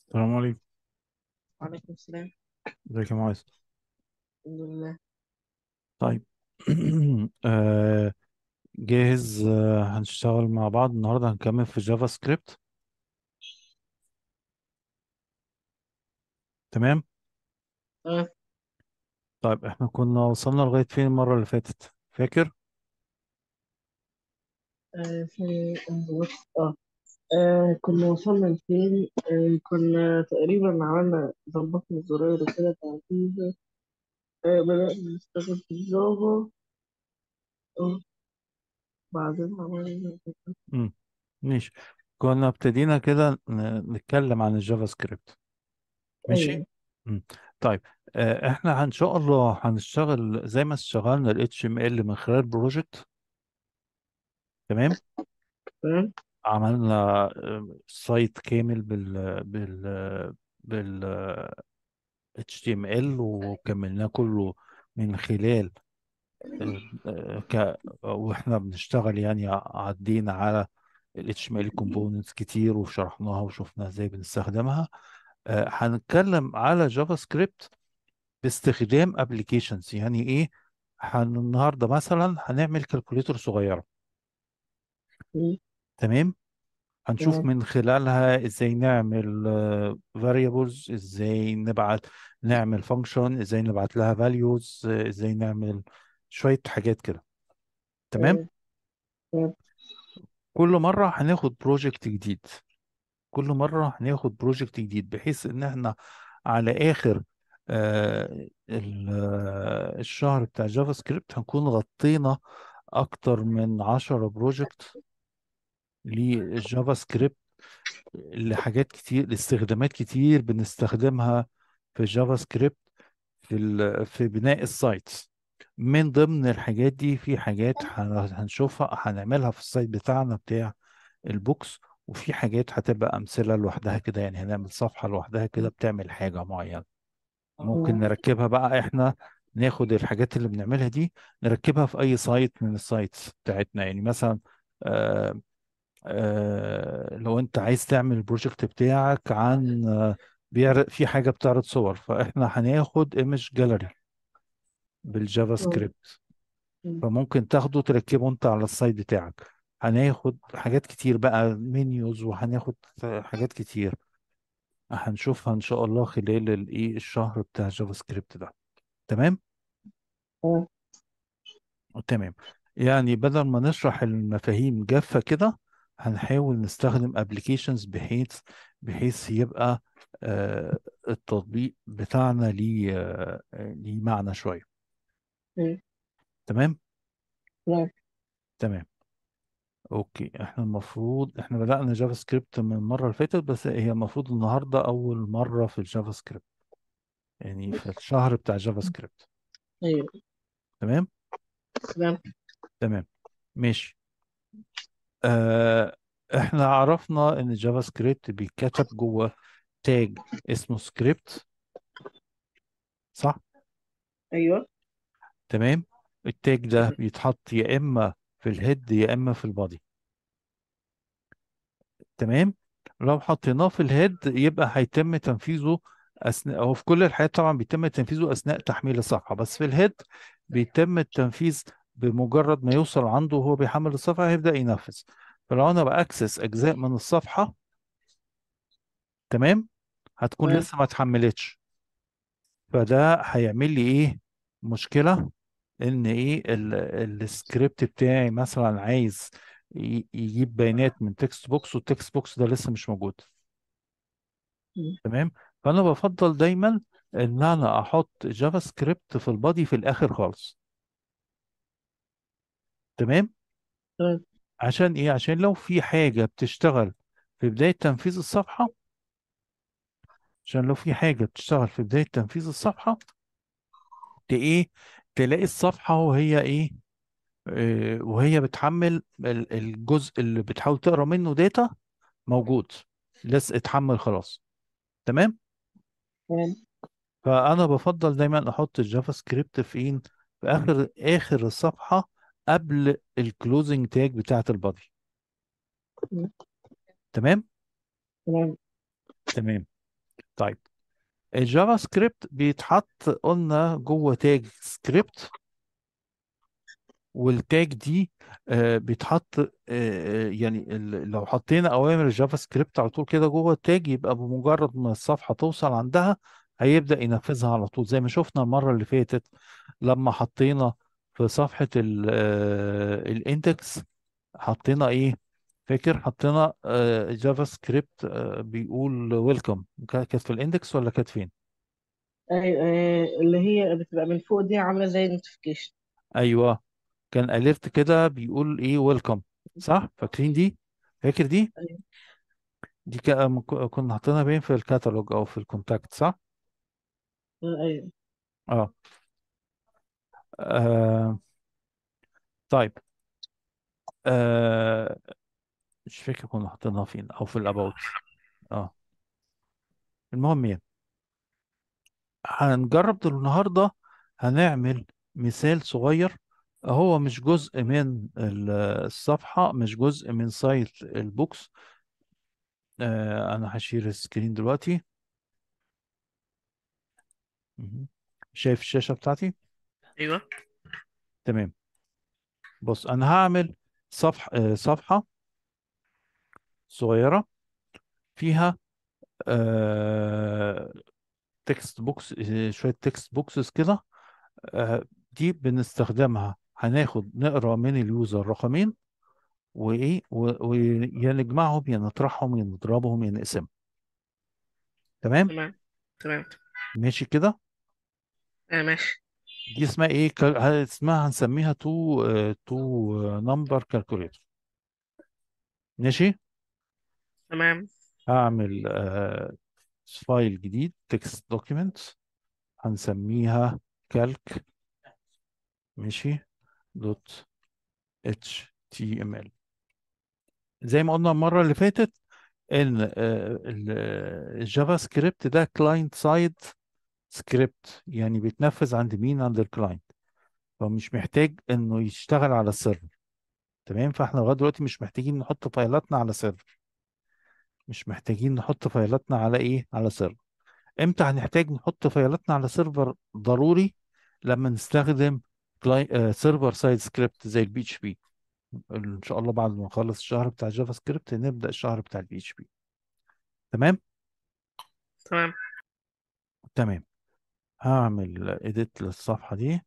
السلام عليكم وعليكم السلام ازيك يا معاذ الحمد لله طيب آه جاهز آه هنشتغل مع بعض النهارده هنكمل في جافا سكريبت تمام اه طيب احنا كنا وصلنا لغاية فين المرة اللي فاتت فاكر آه، في بص اه آه، كنا وصلنا لفين آه، كنا تقريبا عملنا ظبطنا الزراير وكده تعديل آه، بدأنا نشتغل في الجافا اه بعدين عملنا امم ماشي كنا ابتدينا كده ن- نتكلم عن الجافا سكريبت ماشي أيوه مم. طيب آه احنا ان شاء الله هنشتغل زي ما اشتغلنا ال HTML من خلال بروجكت تمام تمام عملنا آه، سايت كامل بال بال بال HTML وكملناه كله من خلال آه، آه، ك واحنا بنشتغل يعني عدينا على ال HTML components كتير وشرحناها وشفنا ازاي بنستخدمها آه، هنتكلم على جافا سكريبت باستخدام ابلكيشنز يعني ايه هن النهارده مثلا هنعمل كالكوليتر صغيره مم، تمام هنشوف تمام من خلالها ازاي نعمل آه، variables ازاي نبعت نعمل function ازاي نبعت لها values آه، ازاي نعمل شوية حاجات كده تمام تمام تمام كل مرة هناخد بروجكت جديد كل مرة هناخد بروجكت جديد بحيث ان احنا على اخر آه، ال- آه، الشهر بتاع جافا سكريبت هنكون غطينا اكتر من عشرة بروجكت للجافا سكريبت لحاجات كتير لاستخدامات كتير بنستخدمها في جافا سكريبت في ال- في بناء السايت من ضمن الحاجات دي في حاجات هن- هنشوفها هنعملها في السايت بتاعنا بتاع البوكس وفي حاجات هتبقى أمثلة لوحدها كده يعني هنعمل صفحة لوحدها كده بتعمل حاجة معينة ممكن مم، نركبها بقى احنا ناخد الحاجات اللي بنعملها دي نركبها في أي سايت من السايتس بتاعتنا يعني مثلا آه، آه، لو انت عايز تعمل البروجكت بتاعك عن آه، بيعرض في حاجة بتعرض صور فاحنا هناخد ايمج جاليري بالجافا مم، سكريبت مم، فممكن تاخده تركبه انت على السايت بتاعك هناخد حاجات كتير بقى منيوز وهناخد حاجات كتير هنشوفها ان شاء الله خلال الايه الشهر بتاع جافا سكريبت ده تمام تمام تمام يعني بدل ما نشرح المفاهيم جافة كده هنحاول نستخدم ابلكيشنز بحيث بحيث يبقى آه التطبيق بتاعنا ليه آه ليه معنى شوية مم، تمام تمام تمام اوكي احنا المفروض احنا بدأنا جافا سكريبت من المرة اللي فاتت بس هي المفروض النهاردة أول مرة في الجافا سكريبت يعني في الشهر بتاع جافا سكريبت أيوه تمام تمام تمام ماشي آه احنا عرفنا ان الجافا سكريبت بيتكتب جوه تاج اسمه سكريبت صح أيوه تمام التاج ده بيتحط يا اما في الهيد يا اما في البادي تمام لو حطيناه في الهيد يبقى هيتم تنفيذه اثناء هو في كل الحالات طبعا بيتم تنفيذه اثناء تحميل الصفحه بس في الهيد بيتم التنفيذ بمجرد ما يوصل عنده وهو بيحمل الصفحه هيبدا ينفذ فلو انا باكسس اجزاء من الصفحه تمام هتكون تمام لسه ما اتحملتش فده هيعمل لي ايه مشكله ان ايه ال- السكريبت بتاعي مثلا عايز ي- يجيب بيانات من تكست بوكس والتكست بوكس ده لسه مش موجود مم، تمام فانا بفضل دايما ان انا احط جافا سكريبت في البادي في الاخر خالص تمام تمام عشان ايه عشان لو في حاجه بتشتغل في بدايه تنفيذ الصفحه عشان لو في حاجه بتشتغل في بدايه تنفيذ الصفحه ت- ايه تلاقي الصفحه وهي ايه آه، وهي بتحمل ال- الجزء اللي بتحاول تقرا منه داتا موجود لسه اتحمل خلاص تمام تمام فانا بفضل دايما احط الجافا سكريبت في إيه؟ في اخر اخر الصفحه قبل الكلوزنج تاج بتاعه البادي مم، تمام تمام تمام طيب الجافا سكريبت بيتحط قلنا جوه تاج سكريبت والتاج دي آه، بيتحط آه، آه، يعني ال- لو حطينا اوامر الجافا سكريبت على طول كده جوه التاج يبقى بمجرد ما الصفحه توصل عندها هيبدا ينفذها على طول زي ما شفنا المره اللي فاتت لما حطينا في صفحه ال- آه، الاندكس حطينا ايه فاكر حطينا آه، جافا سكريبت آه، بيقول ويلكم كانت في الاندكس ولا كانت فين ايوه آه، اللي هي بتبقى من فوق دي عامله زي النوتيفيكيشن ايوه كان اليرت كده بيقول ايه ويلكم صح فاكرين دي فاكر دي ايوه دي كا- م- ك- كنا حاطينها بين في الكاتالوج او في الكونتاكت صح آه، ايوه اه, آه. طيب آه. مش فاكر كنا حاطينها فين او في الاباوت اه المهم يعني هنجرب دل- النهارده هنعمل مثال صغير هو مش جزء من ال- الصفحة مش جزء من سايت البوكس آه انا هشير السكرين دلوقتي مهم. شايف الشاشة بتاعتي ايوه تمام بص انا هعمل صفحة آه صفحة صغيرة فيها آه تكست بوكس آه شوية تكست بوكسز كده آه دي بنستخدمها هناخد نقرا من اليوزر رقمين وايه و- ويا نجمعهم يا نطرحهم يا نضربهم يا نقسمهم تمام تمام تمام ماشي كده آه ماشي دي اسمها ايه ك- ه- اسمها هنسميها تو تو نمبر كالكوليتر ماشي تمام هعمل آه فايل جديد تكست دوكيمنت هنسميها كالك ماشي دوت اتش تي ام ال زي ما قلنا المره اللي فاتت ان آه، ال- الجافا سكريبت ده كلاينت سايد سكريبت يعني بيتنفذ عند مين عند الكلاينت فمش محتاج انه يشتغل على السيرفر تمام فاحنا لغايه دلوقتي مش محتاجين نحط فايلاتنا على سيرفر مش محتاجين نحط فايلاتنا على ايه على سيرفر امتى هنحتاج نحط فايلاتنا على سيرفر ضروري لما نستخدم سيرفر سايد سكريبت زي البي اتش بي ان شاء الله بعد ما نخلص الشهر بتاع جافا سكريبت نبدا الشهر بتاع البي اتش بي تمام تمام تمام هعمل اديت للصفحه دي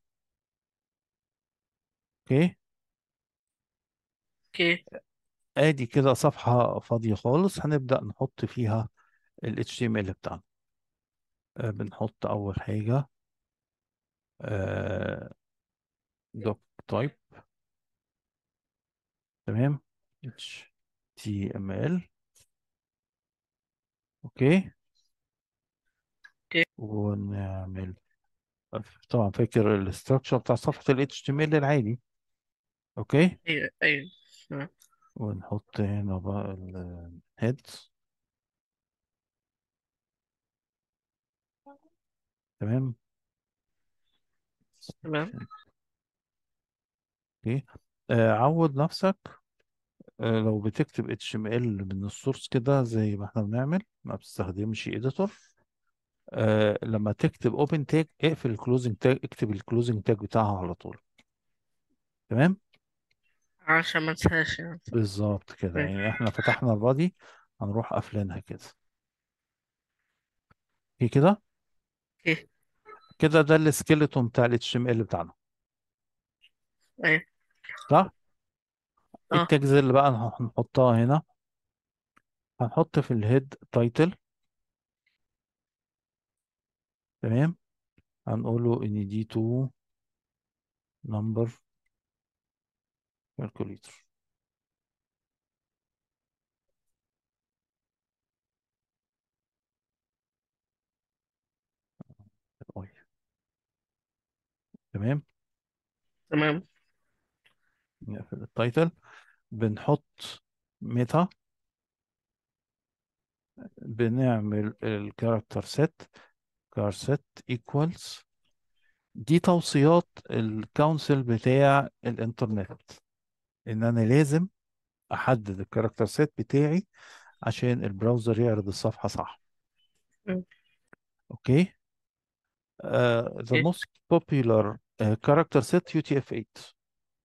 اوكي اوكي ادي كده صفحة فاضية خالص هنبدأ نحط فيها ال HTML بتاعنا آه، بنحط أول حاجة دوك تايب تمام HTML اوكي اوكي ونعمل طبعا فاكر الاستراكشر بتاع صفحة ال HTML العادي اوكي ايوه ايوه تمام ونحط هنا بقى الهيد تمام تمام اوكي آه، عود نفسك آه، لو بتكتب HTML من السورس كده زي ما احنا بنعمل ما بتستخدمش اديتور آه لما تكتب اوبن تاج اقفل الكلوزنج تاج اكتب الكلوزنج تاج بتاعها على طول تمام عشان ما انساش يعني بالظبط كده ماشي يعني احنا فتحنا البادي هنروح قافلينها كده في كده اوكي كده ده السكيلتون بتاع ال HTML بتاعنا ايوه صح اه التاجز اللي بقى هن- هنحطها هنا هنحط في الهيد تايتل تمام هنقول له ان دي تو نمبر كالكوليتر تمام تمام نقفل التايتل بنحط ميتا بنعمل الكاركتر سيت كار سيت ايكوالز دي توصيات الكونسل بتاع الانترنت ان انا لازم احدد الكاركتر سيت بتاعي عشان البراوزر يعرض الصفحة صح مم. اوكي uh, the اوكي most popular uh, character set UTF-8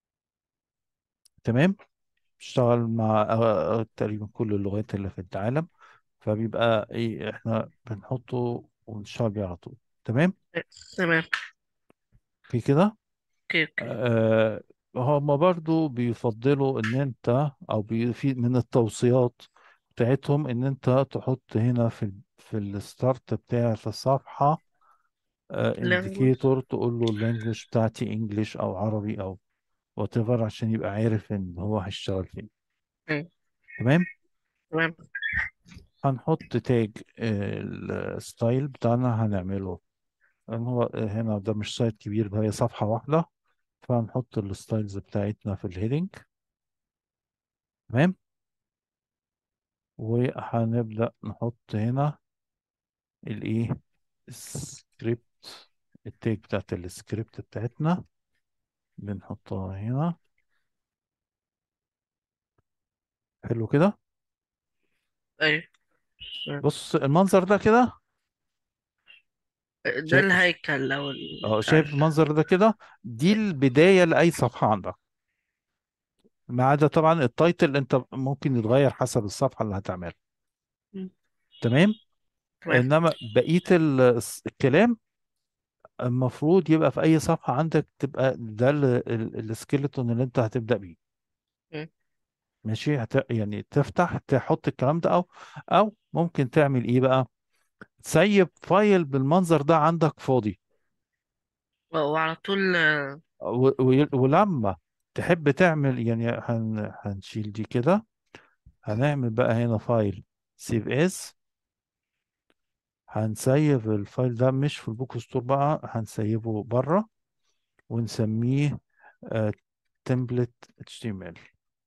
تمام اشتغل مع آه، آه، تقريبا كل اللغات اللي في العالم فبيبقى ايه احنا بنحطه ونشتغل بيه على طول تمام تمام في كده اوكي اوكي آه هم برضو بيفضلوا ان انت او بي في من التوصيات بتاعتهم ان انت تحط هنا في ال في الستارت بتاع الصفحة language انديكيتور تقول له اللانجوج بتاعتي انجليش او عربي او وات ايفر عشان يبقى عارف ان هو هيشتغل فين مم. تمام تمام هنحط تاج الستايل بتاعنا هنعمله لان هو هنا ده مش سايت كبير ده هي صفحة واحدة فهنحط الستايلز بتاعتنا في الهيدنج تمام وهنبدأ نحط هنا الايه السكريبت التاج بتاعت السكريبت بتاعتنا بنحطها هنا حلو كده ايوه تمام. بص المنظر ده كده ده شايف الهيكل او اه بتاع شايف المنظر ده كده دي البداية لأي صفحة عندك ما عدا طبعا التايتل انت ممكن يتغير حسب الصفحة اللي هتعملها تمام تمام انما بقية ال- الكلام المفروض يبقى في اي صفحة عندك تبقى ده السكيلتون اللي انت هتبدأ بيه مم. ماشي هت... يعني تفتح تحط الكلام ده او او ممكن تعمل ايه بقى تسيب فايل بالمنظر ده عندك فاضي وعلى طول آه، و... و... ولما تحب تعمل يعني هن... هنشيل دي كده هنعمل بقى هنا فايل سيف اس هنسيب الفايل ده مش في البوك ستور بقى هنسيبه بره ونسميه تمبلت html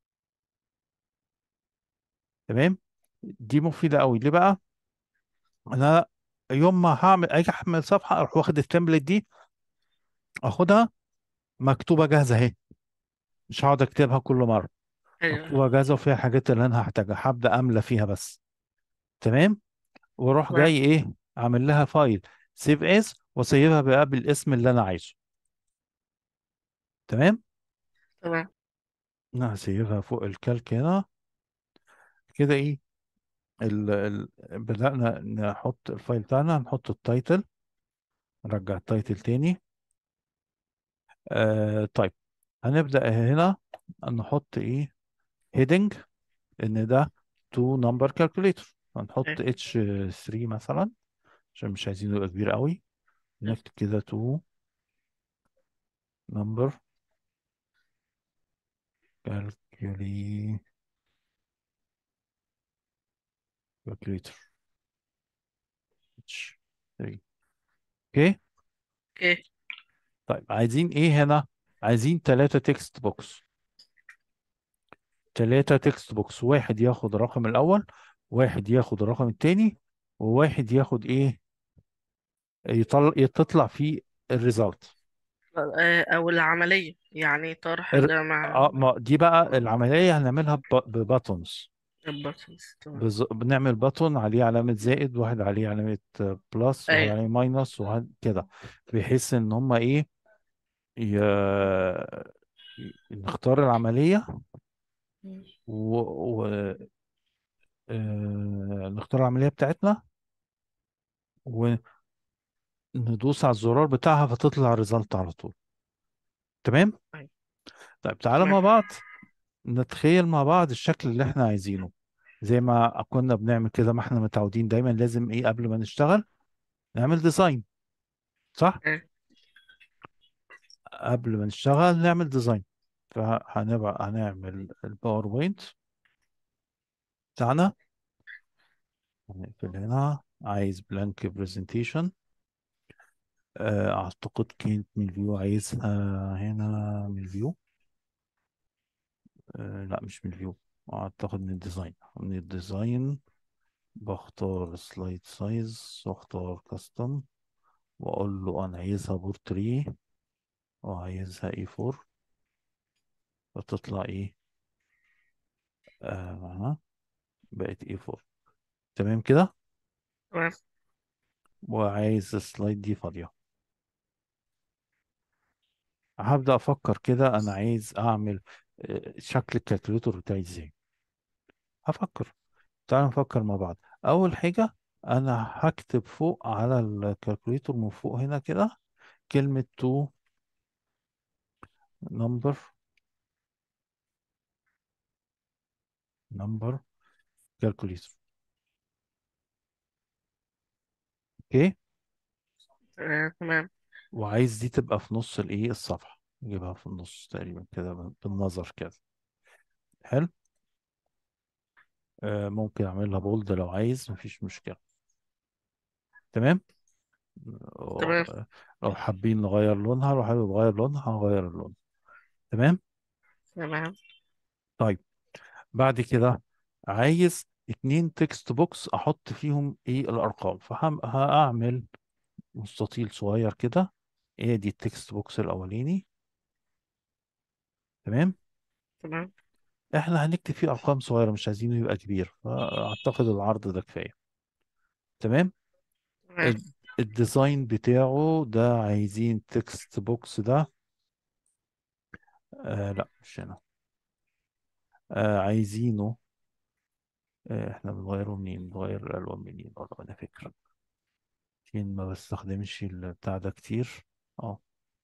تمام دي مفيدة قوي ليه بقى انا يوم ما هعمل اجي احمل صفحة اروح واخد التمبلت دي اخدها مكتوبة جاهزة اهي مش هقعد اكتبها كل مرة ايوه مكتوبة جاهزة وفيها حاجات اللي انا هحتاجها هبدأ املى فيها بس تمام واروح تمام جاي ايه اعمل لها فايل سيف اس واسيبها بقى بالاسم اللي انا عايزه تمام تمام انا هسيبها فوق الكالك هنا كده ايه ال ال بدأنا نحط الفايل بتاعنا نحط التايتل نرجع التايتل تاني آه طيب هنبدأ هنا نحط ايه هيدنج ان ده تو نمبر كالكوليتر هنحط ايوه اتش 3 مثلا عشان مش عايزينه يبقى كبير قوي نكتب كده تو نمبر كالكوليتر اتش 3 اوكي اوكي طيب عايزين ايه هنا عايزين ثلاثة تكست بوكس ثلاثة تكست بوكس واحد ياخد الرقم الأول واحد ياخد الرقم التاني وواحد ياخد إيه يطلع تطلع فيه الريزلت آه، او العملية يعني طرح ال- جمع اه ما دي بقى العملية هنعملها بباتونز الباتنز تمام بز... بنعمل باتون عليه علامة زائد واحد عليه علامة بلس واحد ايوه عليه ماينس وواحد كده بحيث إن هما إيه ي... ي- نختار العملية و... و... آه... نختار العملية بتاعتنا وندوس على الزرار بتاعها فتطلع الريزلت على طول تمام ايوه طيب تعالى تمام مع بعض نتخيل مع بعض الشكل اللي احنا عايزينه زي ما كنا بنعمل كده ما احنا متعودين دايما لازم ايه قبل ما نشتغل نعمل ديزاين صح ايوه قبل ما نشتغل نعمل ديزاين فهنبقى هنعمل الباوربوينت بتاعنا هنقفل هنا عايز بلانك برزنتيشن اعتقد كانت من الفيو عايزها هنا من الفيو آه لا مش من الفيو اعتقد من الديزاين من الديزاين بختار سلايد سايز واختار كاستم واقول له انا عايزها بورتري وعايزها اي 4 فتطلع ايه آه بقت اي 4 تمام كده تمام وعايز السلايد دي فاضية هبدأ أفكر كده أنا عايز أعمل آه، شكل الكالكوليتور بتاعي إزاي هفكر تعال نفكر مع بعض أول حاجة أنا هكتب فوق على الكالكوليتور من فوق هنا كده كلمة تو نمبر نمبر كالكوليتور اوكي آه تمام وعايز دي تبقى في نص الايه الصفحة نجيبها في النص تقريبا كده بالنظر كده حلو آه ممكن اعملها بولد لو عايز مفيش مشكلة تمام تمام آه، لو حابين نغير لونها لو حابب نغير لونها هنغير اللون تمام تمام طيب بعد كده عايز اتنين تكست بوكس احط فيهم ايه الارقام فهعمل مستطيل صغير كده ايه دي التكست بوكس الاولاني تمام تمام احنا هنكتب فيه ارقام صغيره مش عايزينه يبقى كبير فاعتقد العرض ده كفايه تمام تمام ال- الديزاين بتاعه ده عايزين تكست بوكس ده آه لا مش هنا آه عايزينه آه احنا بنغيره منين بنغير الالوان منين والله انا فاكر عشان ما بستخدمش البتاع ده كتير اه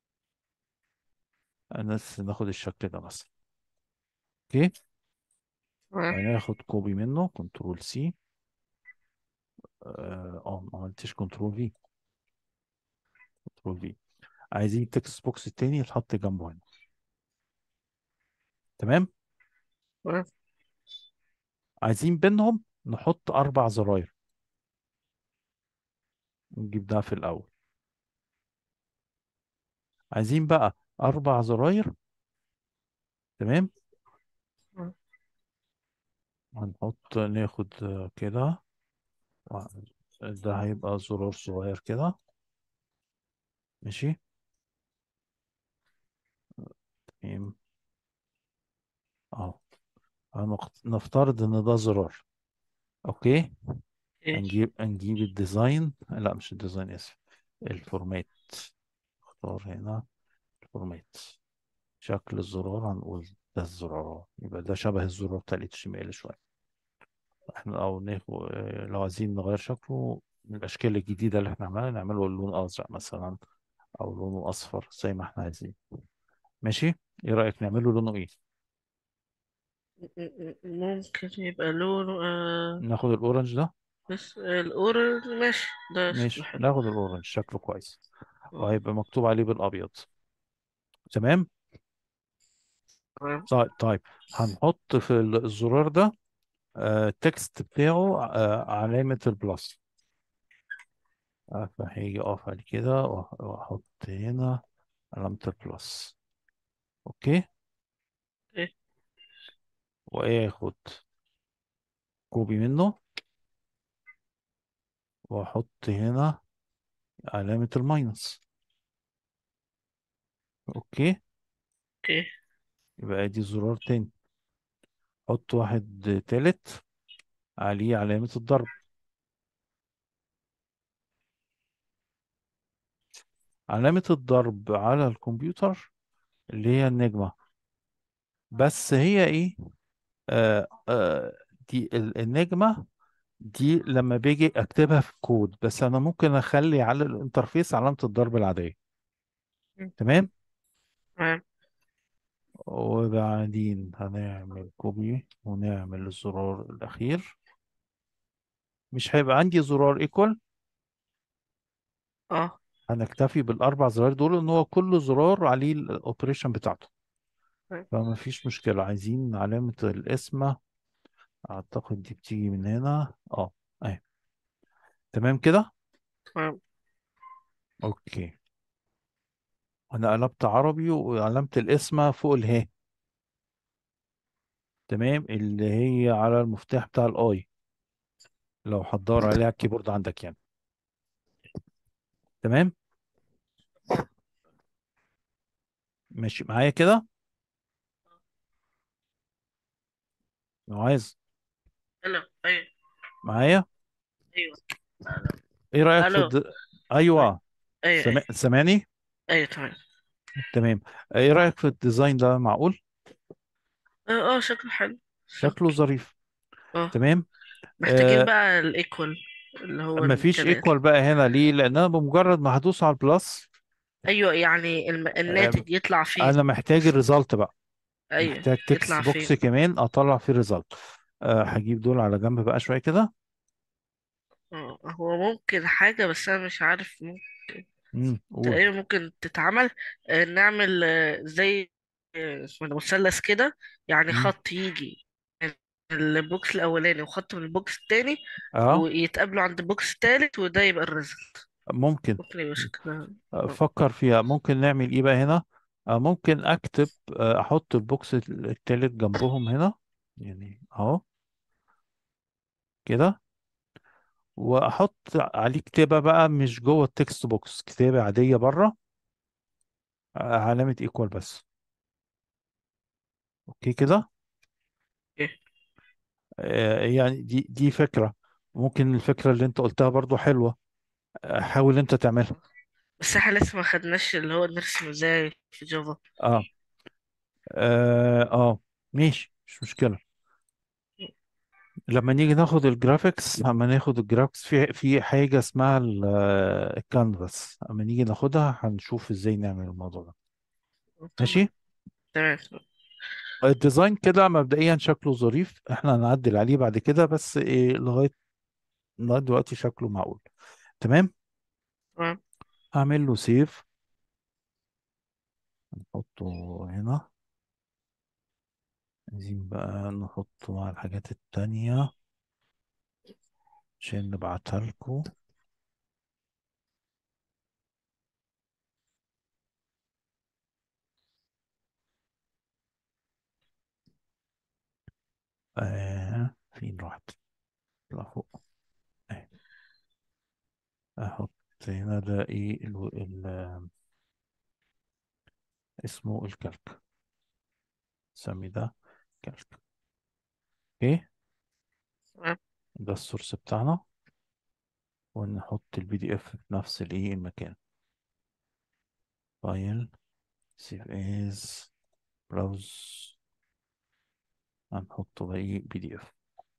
انا بس ناخد الشكل ده مثلا اوكي تمام هناخد كوبي منه كنترول سي اه آه، ما عملتش كنترول في كنترول في عايزين التكست بوكس التاني يتحط جنبه هنا تمام تمام عايزين بينهم نحط اربع زراير نجيب ده في الاول عايزين بقى اربع زراير تمام تمام. هنحط ناخد آه، كده و- ده هيبقى زرار صغير كده ماشي تمام اهو هنقت- نفترض ان ده زرار اوكي ايه هنجيب هنجيب الديزاين لا مش الديزاين اسف الفورمات اختار هنا الفورمات شكل الزرار هنقول ده الزرار يبقى ده شبه الزرار بتاع الاتش ام ال شويه احنا او ناخد لو عايزين نغير شكله من الاشكال الجديده اللي احنا عملناها نعمله اللون ازرق مثلا او لونه اصفر زي ما احنا عايزين ماشي ايه رايك نعمله لونه ايه م- م- ممكن يبقى لونه آه ناخد الاورنج ده بس الأورنج ماشي ده شكله ماشي حلو ناخد الاورنج شكله كويس اه وهيبقى مكتوب عليه بالابيض تمام تمام طيب طيب هنحط في الزرار ده آه، التكست بتاعه آه، علامة البلس آه، فهيجي اقف على كده وأح- واحط هنا علامة البلس اوكي ايه واخد كوبي منه واحط هنا علامة الماينس اوكي اوكي يبقى دي زرار تاني حط واحد تالت عليه علامة الضرب علامة الضرب على الكمبيوتر اللي هي النجمة بس هي ايه آه آه دي ال- النجمة دي لما باجي اكتبها في كود بس انا ممكن اخلي على الانترفيس علامة الضرب العادية م- تمام تمام وبعدين هنعمل كوبي ونعمل الزرار الاخير مش هيبقى عندي زرار ايكوال اه هنكتفي بالاربع زرار دول ان هو كل زرار عليه الاوبريشن بتاعته تمام فما فيش مشكلة عايزين علامة القسمة اعتقد دي بتيجي من هنا اه اهي تمام كده تمام اوكي انا قلبت عربي وعلامة القسمة فوق الهاء تمام اللي هي على المفتاح بتاع الاي لو هتدور عليها على الكيبورد عندك يعني تمام ماشي معايا كده لو عايز الو ايوه معايا ايوه الو ايه رأيك في الو الد... ايوه ايوه سما... ايوه سامعني ايوه تمام تمام ايه رأيك في الديزاين ده معقول اه اه شكله حلو شكله شكله ظريف اه تمام محتاجين آه بقى الايكوال اللي هو مفيش التلاتة ايكوال بقى هنا ليه لان انا بمجرد ما هدوس على البلس ايوه يعني الم... آه الناتج يطلع فين انا محتاج الريزلت بقى ايوه محتاج تكست يطلع بوكس فين كمان اطلع فيه ريزلت آه هجيب دول على جنب بقى شوية كده اه هو ممكن حاجة بس انا مش عارف ممكن امم قول تقريبا ممكن تتعمل آه، نعمل آه، زي آه، اسمه ده مثلث كده يعني مم. خط يجي من البوكس الاولاني وخط من البوكس التاني اه ويتقابلوا عند البوكس التالت وده يبقى الريزلت ممكن ممكن يبقى شكلها آه، اه فكر فيها ممكن نعمل ايه بقى هنا آه ممكن اكتب آه احط البوكس التالت جنبهم هنا يعني اهو كده واحط عليه كتابة بقى مش جوه التكست بوكس كتابة عادية بره آه، علامة ايكوال بس اوكي كده ايه آه، يعني دي دي فكرة ممكن الفكرة اللي انت قلتها برضو حلوة آه، حاول انت تعملها اه بس احنا لسه ما خدناش اللي هو نرسم ازاي في جافا اه اه, آه. ماشي مش مشكلة لما نيجي ناخد الجرافيكس لما ناخد الجرافيكس في في حاجة اسمها ال- آه، الكانفاس لما نيجي ناخدها هنشوف ازاي نعمل الموضوع ده اه تمام ماشي تمام الديزاين كده مبدئيا شكله ظريف احنا هنعدل عليه بعد كده بس ايه لغاية لغاية دلوقتي شكله معقول تمام تمام هعمل له سيف نحطه هنا عايزين بقى نحطه مع الحاجات التانية عشان نبعتها لكم آه فين راحت لا فوق آه. احط هنا ده ايه ال... ال... اسمه الكالك سمي ده كالك اوكي تمام ده السورس بتاعنا ونحط البي دي اف في نفس الايه المكان فايل سيف از براوز هنحطه بقى ايه بي دي اف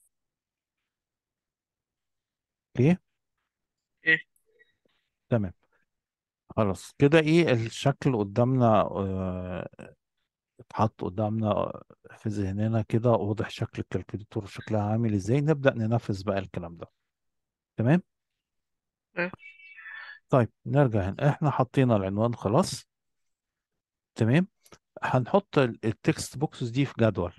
اوكي ايه تمام خلاص كده ايه الشكل قدامنا آه، اتحط قدامنا آه، في ذهننا كده واضح شكل الكالكوليتور شكلها عامل ازاي نبدأ ننفذ بقى الكلام ده تمام تمام طيب نرجع هنا احنا حطينا العنوان خلاص تمام هنحط ال- التكست بوكسز دي في جدول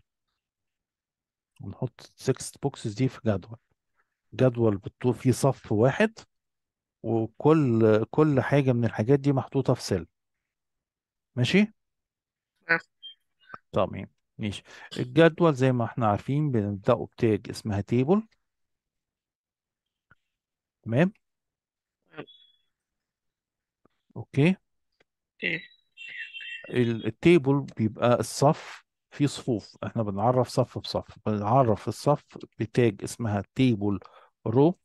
ونحط التكست بوكسز دي في جدول جدول بالطول فيه صف واحد وكل كل حاجة من الحاجات دي محطوطة في سيل ماشي تمام تمام ماشي الجدول زي ما احنا عارفين بنبدأه بتاج اسمها تيبل تمام تمام. اوكي ايه ال- التيبل بيبقى الصف فيه صفوف احنا بنعرف صف بصف بنعرف الصف بتاج اسمها تيبل رو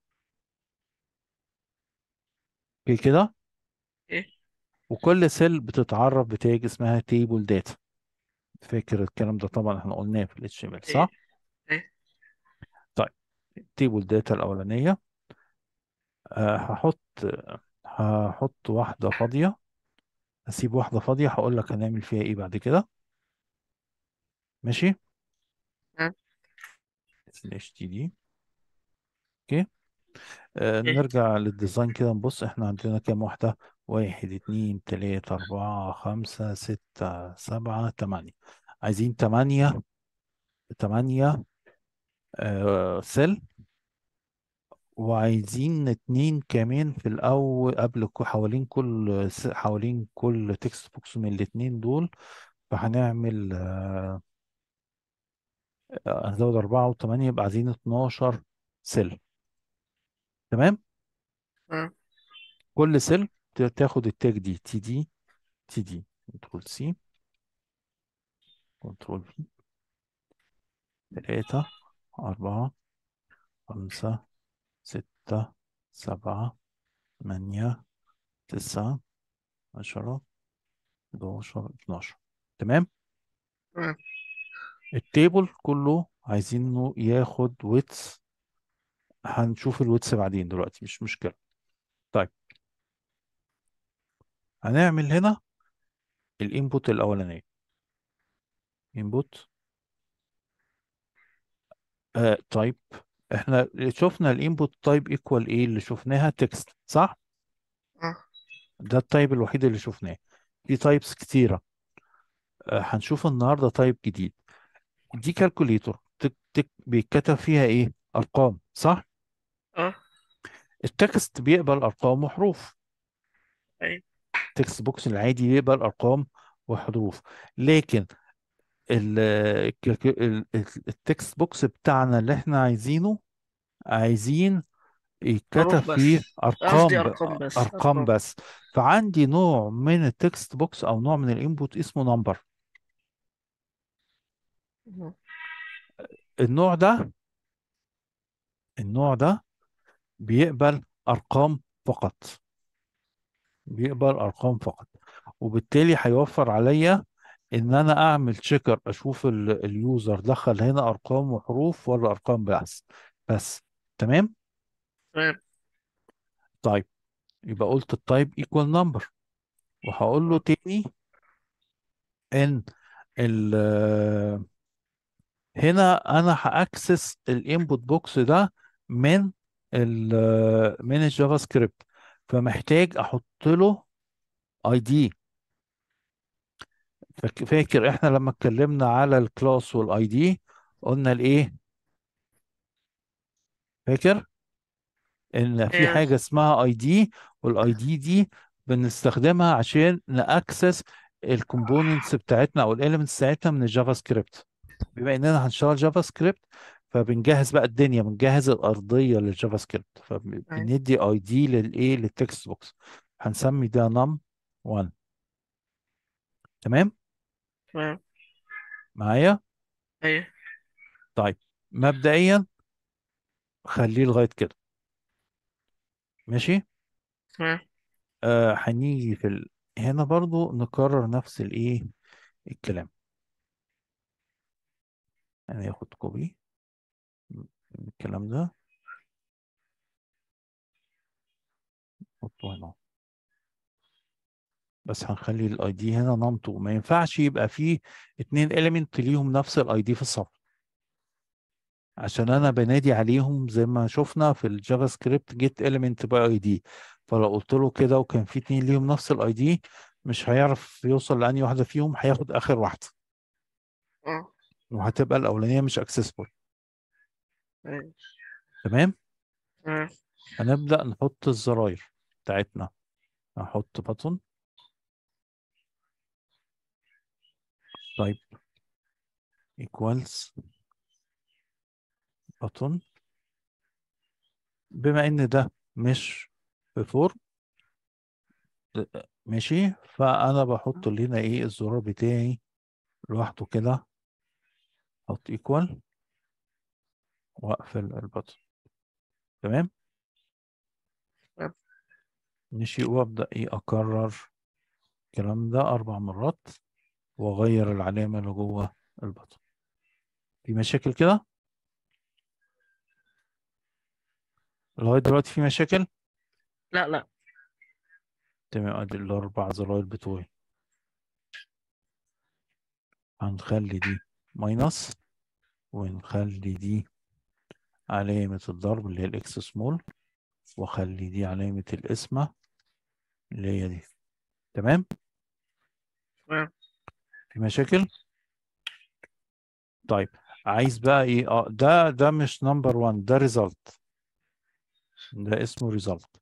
اوكي كده ايه وكل سيل بتتعرف بتاج اسمها تيبل داتا فاكر الكلام ده طبعا احنا قلناه في الاتش ام ال ايه صح ايه طيب تيبل داتا الاولانيه أه هحط هحط واحده فاضيه اسيب واحده فاضيه هقول لك هنعمل فيها ايه بعد كده ماشي تمام سلاش تي دي اوكي أه ايه نرجع للديزاين كده نبص احنا عندنا كام واحده واحد اتنين تلاتة أربعة خمسة ستة سبعة تمانية عايزين تمانية تمانية آه سيل وعايزين اتنين كمان في الأول قبل كو- حوالين كل س- حوالين كل تكست بوكس من الاتنين دول فهنعمل آه، آه، هنزود أربعة وثمانية يبقى عايزين اتناشر سيل تمام تمام كل سيل ت- تاخد التاج دي تي دي تي دي كنترول سي كنترول في تلاتة أربعة خمسة ستة سبعة تمانية تسعة عشرة 11 12 تمام تمام التيبل كله عايزينه ياخد ويتس هنشوف الويتس بعدين دلوقتي مش مشكلة طيب هنعمل هنا الانبوت الاولانيه انبوت آه تايب احنا شفنا الانبوت تايب ايكوال ايه اللي شفناها تكست صح اه ده التايب الوحيد اللي شفناه في تايبس كتيره آه هنشوف النهارده تايب جديد دي كالكوليتور تك تك بيتكتب فيها ايه ارقام صح اه التكست بيقبل ارقام وحروف ايوه التكست بوكس العادي بيقبل ارقام وحروف لكن ال- الكالكو- ال- التكست بوكس بتاعنا اللي احنا عايزينه عايزين يتكتب حروف فيه بس ارقام قصدي ب... ارقام بس ارقام ارقام بس فعندي نوع من التكست بوكس او نوع من الانبوت اسمه نمبر مم. النوع ده النوع ده بيقبل ارقام فقط بيقبل ارقام فقط وبالتالي هيوفر عليا ان انا اعمل تشيكر اشوف ال- اليوزر دخل هنا ارقام وحروف ولا ارقام بس بس تمام تمام طيب يبقى قلت التايب ايكوال نمبر وهقول له اه تاني ان ال هنا انا هاكسس الانبوت بوكس ده من ال من الجافا سكريبت فمحتاج احط له اي دي فاكر احنا لما اتكلمنا على الكلاس والاي دي قلنا الايه فاكر ان في ايه حاجه اسمها اي دي والاي دي دي بنستخدمها عشان ناكسس الكومبوننتس بتاعتنا او الاليمنتس بتاعتنا من الجافا سكريبت بما اننا هنشتغل جافا سكريبت فبنجهز بقى الدنيا بنجهز الارضيه للجافا سكريبت ايوه فبندي اي دي للايه للتكست بوكس هنسمي ده نم 1 تمام تمام معايا ايوه طيب مبدئيا خليه لغايه كده ماشي تمام آه هنيجي في ال... هنا برضو نكرر نفس الايه الكلام يعني ياخد كوبي من الكلام ده نحطه هنا بس هنخلي الاي دي هنا نمطو ما ينفعش يبقى فيه اتنين اليمنت ليهم نفس الاي دي في الصف عشان انا بنادي عليهم زي ما شفنا في الجافا سكريبت جيت اليمنت باي اي دي فلو قلت له كده وكان في اتنين ليهم نفس الاي دي مش هيعرف يوصل لاني واحده فيهم هياخد اخر واحده اه وهتبقى الاولانيه مش اكسسبل ايوه تمام تمام هنبدا نحط الزراير بتاعتنا هحط بطن طيب equals بطن بما ان ده مش في فور ماشي فانا بحط اللي هنا ايه الزرار بتاعي لوحده كده احط ايكوال واقفل البطن تمام تمام. ماشي وابدا ايه اكرر الكلام ده اربع مرات واغير العلامه اللي جوه البطن في مشاكل كده لغايه دلوقتي في مشاكل لا لا تمام ادي الاربع زراير بتوعي هنخلي دي ماينس ونخلي دي علامة الضرب اللي هي الاكس سمول واخلي دي علامة القسمة اللي هي دي تمام تمام في مشاكل طيب عايز بقى ايه اه ده ده مش نمبر 1 ده ريزلت ده اسمه ريزلت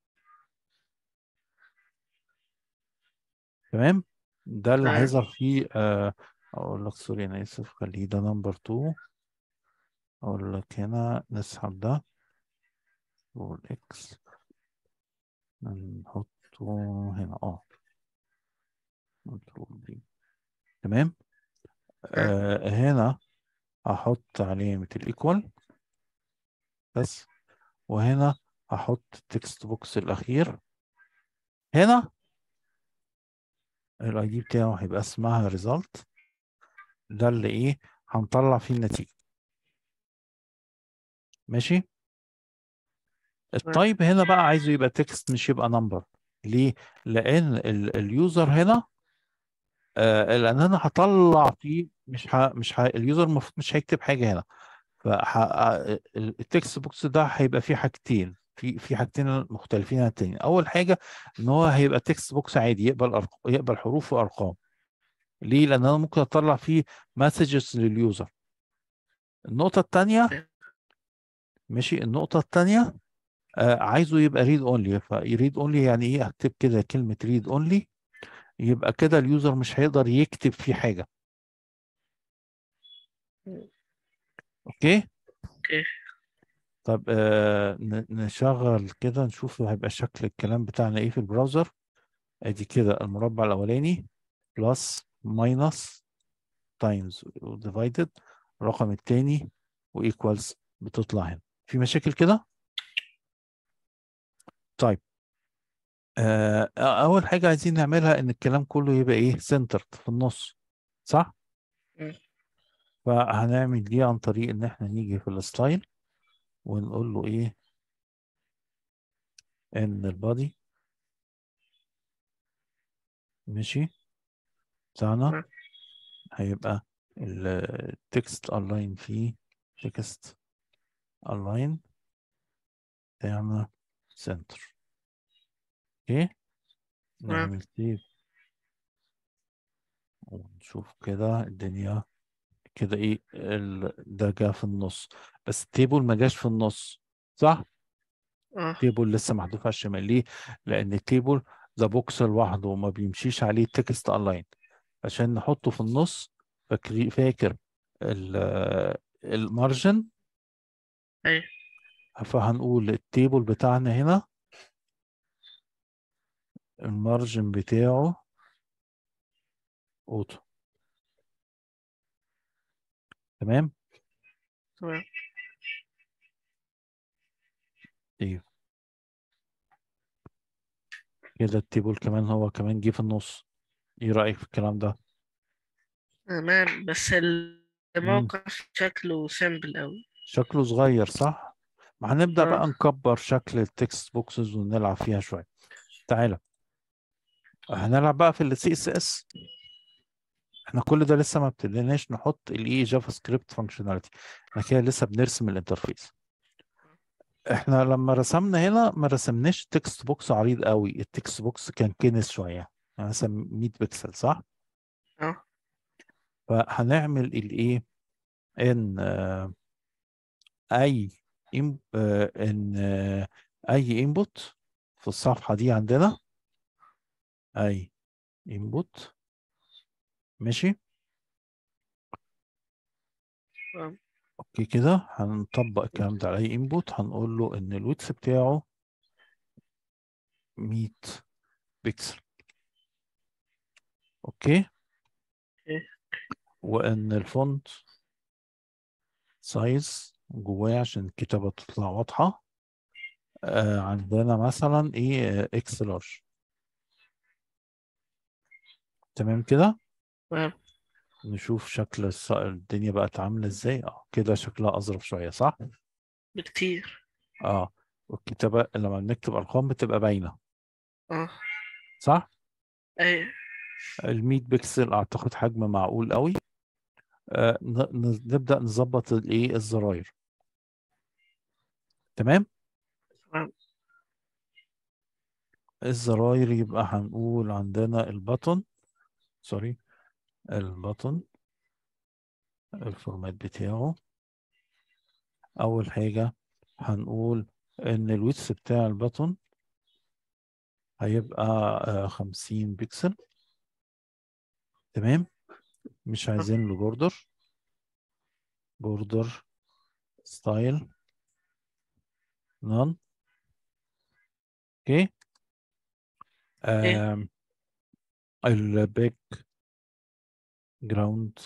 تمام ده اللي تمام هيظهر فيه آه اقول لك سوري انا اسف خليه ده نمبر 2 اقول لك هنا نسحب ده والاكس نحطه هنا اه كنترول دي تمام تمام آه هنا هحط علامة الايكوال بس وهنا هحط التكست بوكس الاخير هنا الاي دي بتاعه هيبقى اسمها ريزلت ده اللي ايه هنطلع فيه النتيجة ماشي التايب هنا بقى عايزه يبقى تكست مش يبقى نمبر ليه لان ال- اليوزر هنا آه لان انا هطلع فيه مش ه... مش ه... اليوزر المفروض مش هيكتب حاجه هنا فالتكست بوكس ده هيبقى فيه حاجتين في في حاجتين مختلفين عن التاني اول حاجه ان هو هيبقى تكست بوكس عادي يقبل أرق... يقبل حروف وارقام ليه لان انا ممكن اطلع فيه مسجز لليوزر النقطه الثانيه ماشي النقطه الثانيه آه عايزه يبقى ريد اونلي فريد اونلي يعني ايه اكتب كده كلمه ريد اونلي يبقى كده اليوزر مش هيقدر يكتب فيه حاجه اوكي اوكي طب آه ن- نشغل كده نشوف هيبقى شكل الكلام بتاعنا ايه في البراوزر ادي كده المربع الاولاني بلس ماينس تايمز ديفايدد الرقم الثاني وايكوالز بتطلع هنا في مشاكل كده طيب آه اول حاجه عايزين نعملها ان الكلام كله يبقى ايه سنترد في النص صح مم. فهنعمل دي عن طريق ان احنا نيجي في الستايل ونقول له ايه ان البادي ماشي بتاعنا مم. هيبقى التكست الاين فيه تكست الاين تعمل سنتر اوكي نعمل سيف ونشوف كده الدنيا كده ايه ال... ده جه في النص بس التيبل ما جاش في النص صح اه التيبل لسه محذوف على الشمال ليه لان التيبل ده بوكس لوحده وما بيمشيش عليه تكست الاين عشان نحطه في النص فاكر فاكر ال- المارجن ايوه فهنقول التيبل بتاعنا هنا المارجن بتاعه اوتو تمام تمام ايوه كده التيبل كمان هو كمان جه في النص ايه رأيك في الكلام ده تمام بس الموقع شكله سيمبل أوي شكله صغير صح ما هنبدأ اه بقى نكبر شكل التكست بوكسز ونلعب فيها شوية تعالى هنلعب بقى في السي اس اس احنا كل ده لسه ما ابتديناش نحط الايه جافا سكريبت فانكشناليتي احنا كده لسه بنرسم الانترفيس احنا لما رسمنا هنا ما رسمناش تكست بوكس عريض قوي التكست بوكس كان كنس شويه يعني مثلا 100 بكسل صح اه فهنعمل الايه ان آه، اي إم- آه، ان آه، اي انبوت في الصفحه دي عندنا اي انبوت ماشي تمام. اوكي كده هنطبق الكلام ده على اي انبوت هنقول له ان الويتس بتاعه 100 بكسل اوكي اوكي. وان الفونت سايز جواه عشان الكتابة تطلع واضحة آه عندنا مثلا ايه اكس لارج تمام كده تمام نشوف شكل الص- الدنيا بقت عاملة ازاي اه كده شكلها اظرف شوية صح بكتير اه والكتابة لما بنكتب ارقام بتبقى باينة اه صح ايوه ال 100 بكسل اعتقد حجم معقول قوي آه ن- ن- نبدأ نظبط الايه الزراير تمام تمام الزراير يبقى هنقول عندنا البطن سوري البطن الفورمات بتاعه اول حاجة هنقول ان الويتس بتاع البطن هيبقى آه، 50 بكسل تمام مش عايزين له بوردر بوردر ستايل نون اوكي ايه آم، الباك جراوند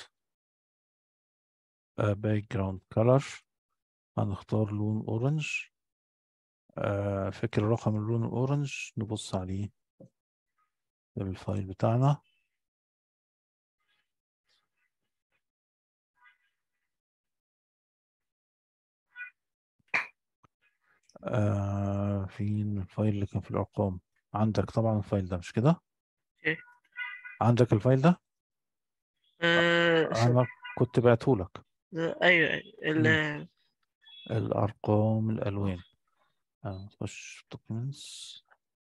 باك جراوند كلر هنختار لون اورنج آه فاكر رقم اللون الأورنج نبص عليه في الفايل بتاعنا آه فين الفايل اللي كان في الأرقام عندك طبعا الفايل ده مش كده إيه. عندك الفايل ده آه س- أنا كنت بعتهولك ايوه أيوة. ال- الأرقام الألوان نخش documents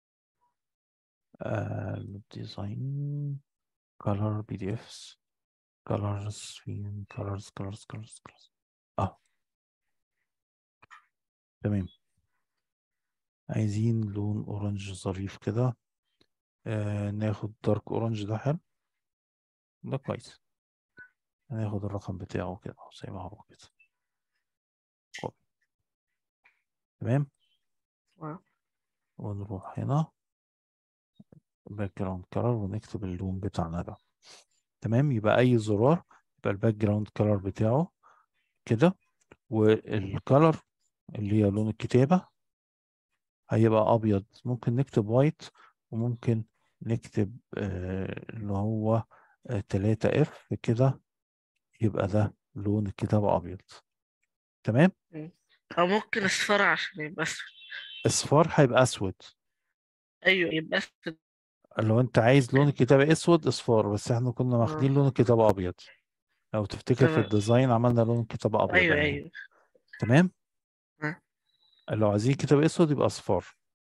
ديزاين color PDFs colors فين colors colors colors colors اه تمام عايزين لون اورنج ظريف كده آه ناخد دارك اورنج ده حلو ده كويس هناخد الرقم بتاعه كده زي ما هو كده كوبي. تمام آه. ونروح هنا باك جراوند كلر ونكتب اللون بتاعنا ده تمام يبقى اي زرار يبقى الباك جراوند كلر بتاعه كده والكلر اللي هي لون الكتابة هيبقى ابيض ممكن نكتب وايت وممكن نكتب آه اللي هو آه 3 اف كده يبقى ده لون الكتابة ابيض تمام او ممكن اصفر عشان يبقى اسود اصفار هيبقى اسود ايوه يبقى اسود لو انت عايز لون الكتابة اسود اصفار بس احنا كنا واخدين آه. لون الكتابة ابيض لو تفتكر في تمام. الديزاين عملنا لون الكتابة ابيض ايوه اهي. ايوه تمام آه. لو عايزين كتابة اسود يبقى اصفار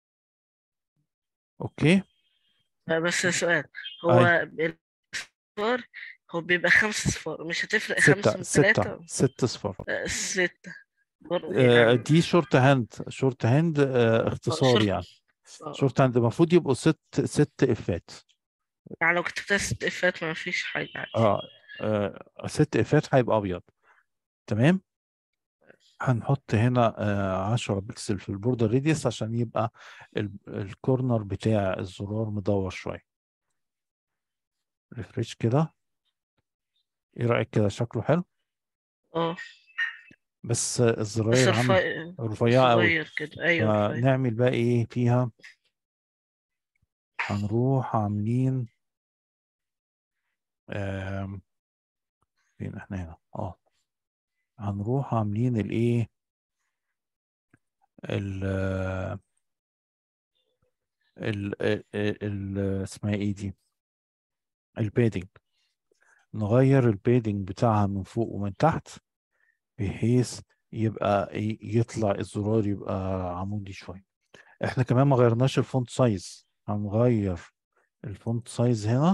اوكي آه، بس سؤال هو الاصفار هو بيبقى خمس اصفار مش هتفرق خمسة ستة من ستة ثلاثة ست اصفار آه، ستة برضه آه، يعني دي شورت هاند شورت هاند آه، اختصار شورت- يعني آه، شورت هاند المفروض يبقوا ست ست افات يعني لو كتبتها ست افات ما فيش حاجة عادي اه آه، ست افات هيبقى ابيض تمام هنحط هنا آه 10 بكسل في البوردر ريديوس عشان يبقى ال- الكورنر بتاع الزرار مدور شويه ريفريش كده ايه رايك كده شكله حلو اه بس بس الزراير عامله رفيع رفيعه قوي صغير كده ايوه رفيع فنعمل بقى ايه فيها هنروح عاملين آم، فين احنا هنا اه هنروح عاملين الايه ال ال ال ال- اسمها ايه دي البيدنج نغير البيدنج بتاعها من فوق ومن تحت بحيث يبقى ي- يطلع الزرار يبقى عمودي شوية احنا كمان ما غيرناش الفونت سايز هنغير الفونت سايز هنا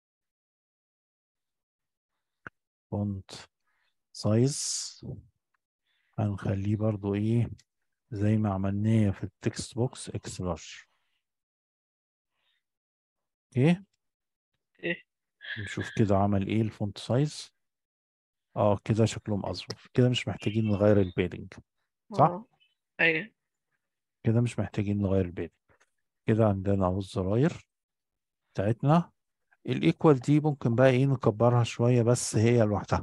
فونت سايز هنخليه برضو ايه زي ما عملناه في التكست بوكس اكس لارج اوكي إيه. نشوف كده عمل ايه الفونت سايز اه كده شكلهم اظرف كده مش محتاجين نغير البيدنج صح؟ اه ايوه كده مش محتاجين نغير البيدنج كده عندنا اهو الزراير بتاعتنا الايكوال دي ممكن بقى ايه نكبرها شوية بس هي لوحدها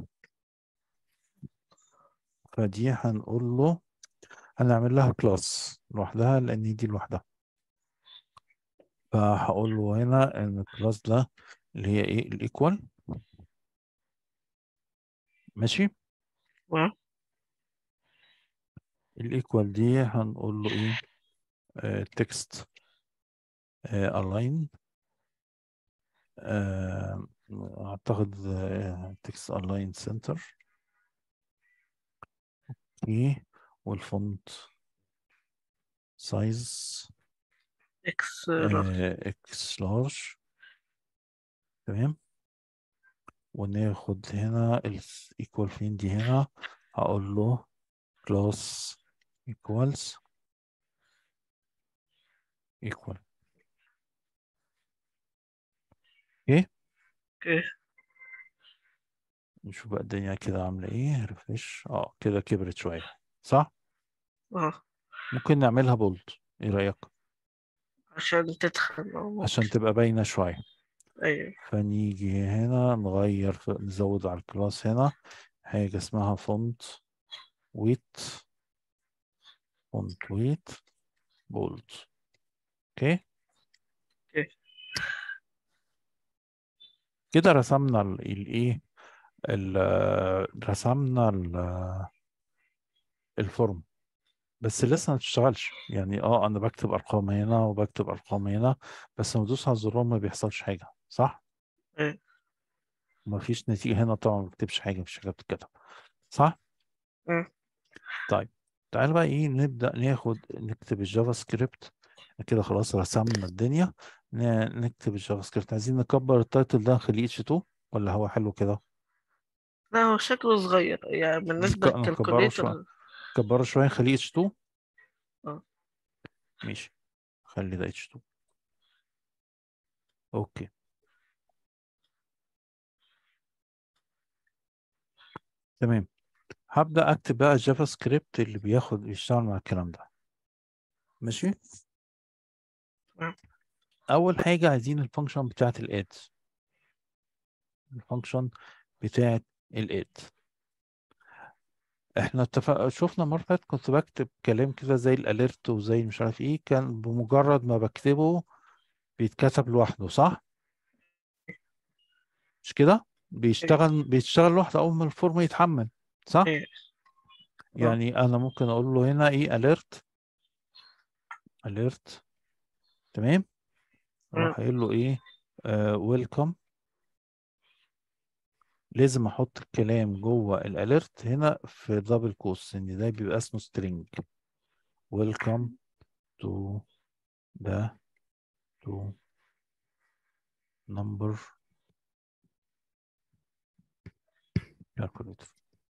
فدي هنقول له هنعمل لها كلاس لوحدها لان دي لوحدها فهقول له هنا ان الكلاس ده اللي هي ايه الايكوال ماشي اه الايكوال دي هنقول له ايه تكست الاين اعتقد تكست الاين سنتر اوكي والفونت سايز اكس لارج. اكس لارج تمام وناخد هنا الايكوال فين دي هنا هقول له كلاس equals equal اوكي اوكي نشوف بقى الدنيا كده عاملة ايه ريفريش اه كده كبرت شوية صح اه ممكن نعملها بولد ايه رأيك عشان تدخل اه عشان ممكن تبقى باينة شوية ايوه فنيجي هنا نغير في نزود على الكلاس هنا حاجة اسمها فونت ويت فونت ويت بولد اوكي اوكي. كده رسمنا ال- الايه ال- رسمنا ال- الفورم بس لسه ما بتشتغلش يعني اه انا بكتب ارقام هنا وبكتب ارقام هنا بس لما ادوس على الزرار ما بيحصلش حاجه صح ايه ما فيش نتيجه هنا طبعا ما بكتبش حاجه مفيش حاجه بتتكتب صح مم. طيب تعال بقى ايه نبدا ناخد نكتب الجافا سكريبت كده خلاص رسمنا الدنيا ن- نكتب الجافا سكريبت عايزين نكبر التايتل ده نخليه اتش 2 ولا هو حلو كده لا هو شكله صغير يعني بالنسبة نك- نكبره شويه للكالكوليتر نكبره شويه نخليه اتش 2 اه ماشي خلي ده اتش 2 اوكي تمام هبدأ أكتب بقى الجافا سكريبت اللي بياخد يشتغل مع الكلام ده ماشي تمام. أول حاجة عايزين الفانكشن بتاعت الاد الفانكشن بتاعت الاد احنا اتفق شفنا مرة فاتت كنت بكتب كلام كده زي الاليرت وزي مش عارف ايه كان بمجرد ما بكتبه بيتكتب لوحده صح؟ مش كده؟ بيشتغل بيشتغل لوحده أول ما الفورم يتحمل صح؟ ايه اه يعني أنا ممكن أقول له هنا ايه alert alert تمام؟ مم. اروح قايل له ايه ويلكم لازم احط الكلام جوه الاليرت هنا في دبل كوس ان ده بيبقى اسمه string welcome to the to number calculator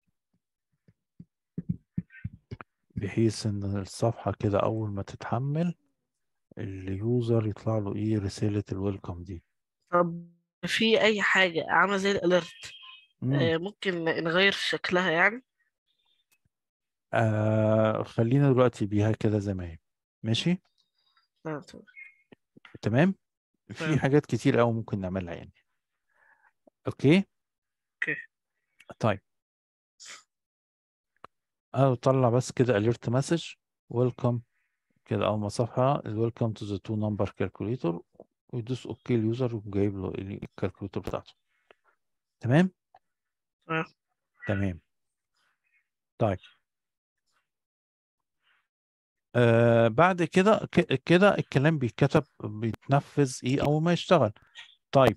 بحيث ان الصفحة كده اول ما تتحمل اليوزر يطلع له ايه رسالة الويلكم دي طب في أي حاجة عاملة زي الأليرت مم. آه ممكن نغير شكلها يعني آه خلينا دلوقتي بيها كده زي ما هي ماشي آه، تمام. تمام في تمام. حاجات كتير قوي ممكن نعملها يعني اوكي اوكي طيب انا بطلع بس كده alert message welcome كده اول ما صفحة welcome to the two number calculator ويدوس اوكي اليوزر وجايب له الكالكوليتور بتاعته تمام تمام تمام طيب آه بعد كده ك- كده الكلام بيتكتب بيتنفذ ايه اول ما يشتغل طيب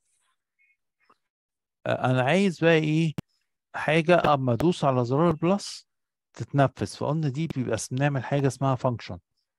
آه انا عايز بقى ايه حاجة اما ادوس على زرار البلس تتنفذ فقلنا دي بيبقى اسم- بنعمل حاجة اسمها فانكشن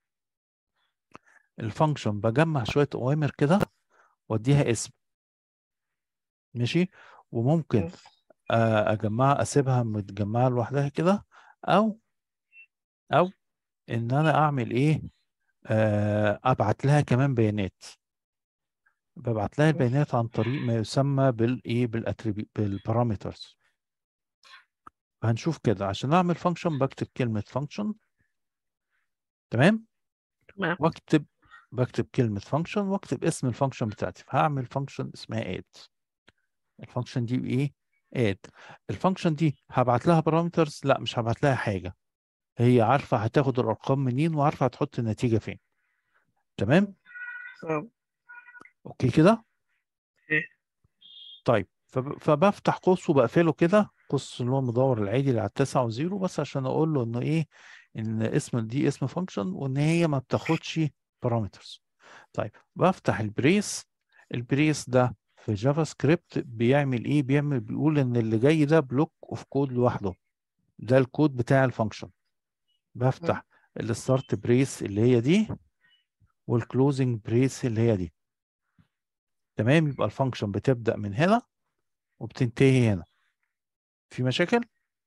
الفانكشن بجمع شوية اوامر كده واديها اسم ماشي وممكن مم. آه اجمعها اسيبها متجمعة لوحدها كده او او ان انا اعمل ايه آه ابعت لها كمان بيانات ببعت لها البيانات عن طريق ما يسمى بالايه بالاتريبيوت بالبارامترز هنشوف كده عشان اعمل فانكشن بكتب كلمة فانكشن تمام تمام واكتب بكتب كلمة فانكشن واكتب اسم الفانكشن بتاعتي فهعمل فانكشن اسمها اد الفانكشن دي ايه اد الفانكشن دي هبعت لها بارامترز لا مش هبعت لها حاجة هي عارفة هتاخد الارقام منين وعارفة هتحط النتيجة فين تمام تمام اوكي كده اوكي طيب فب... فبفتح قوس وبقفله كده قوس اللي هو المدور العادي اللي على التسعة وزيرو بس عشان اقول له انه ايه ان اسم دي اسم فانكشن وان هي ما بتاخدش بارامترز طيب بفتح البريس البريس ده في جافا سكريبت بيعمل ايه بيعمل بيقول ان اللي جاي ده بلوك اوف كود لوحده ده الكود بتاع الفانكشن بفتح الستارت بريس اللي هي دي والكلوزنج بريس اللي هي دي تمام يبقى الفانكشن بتبدأ من هنا وبتنتهي هنا في مشاكل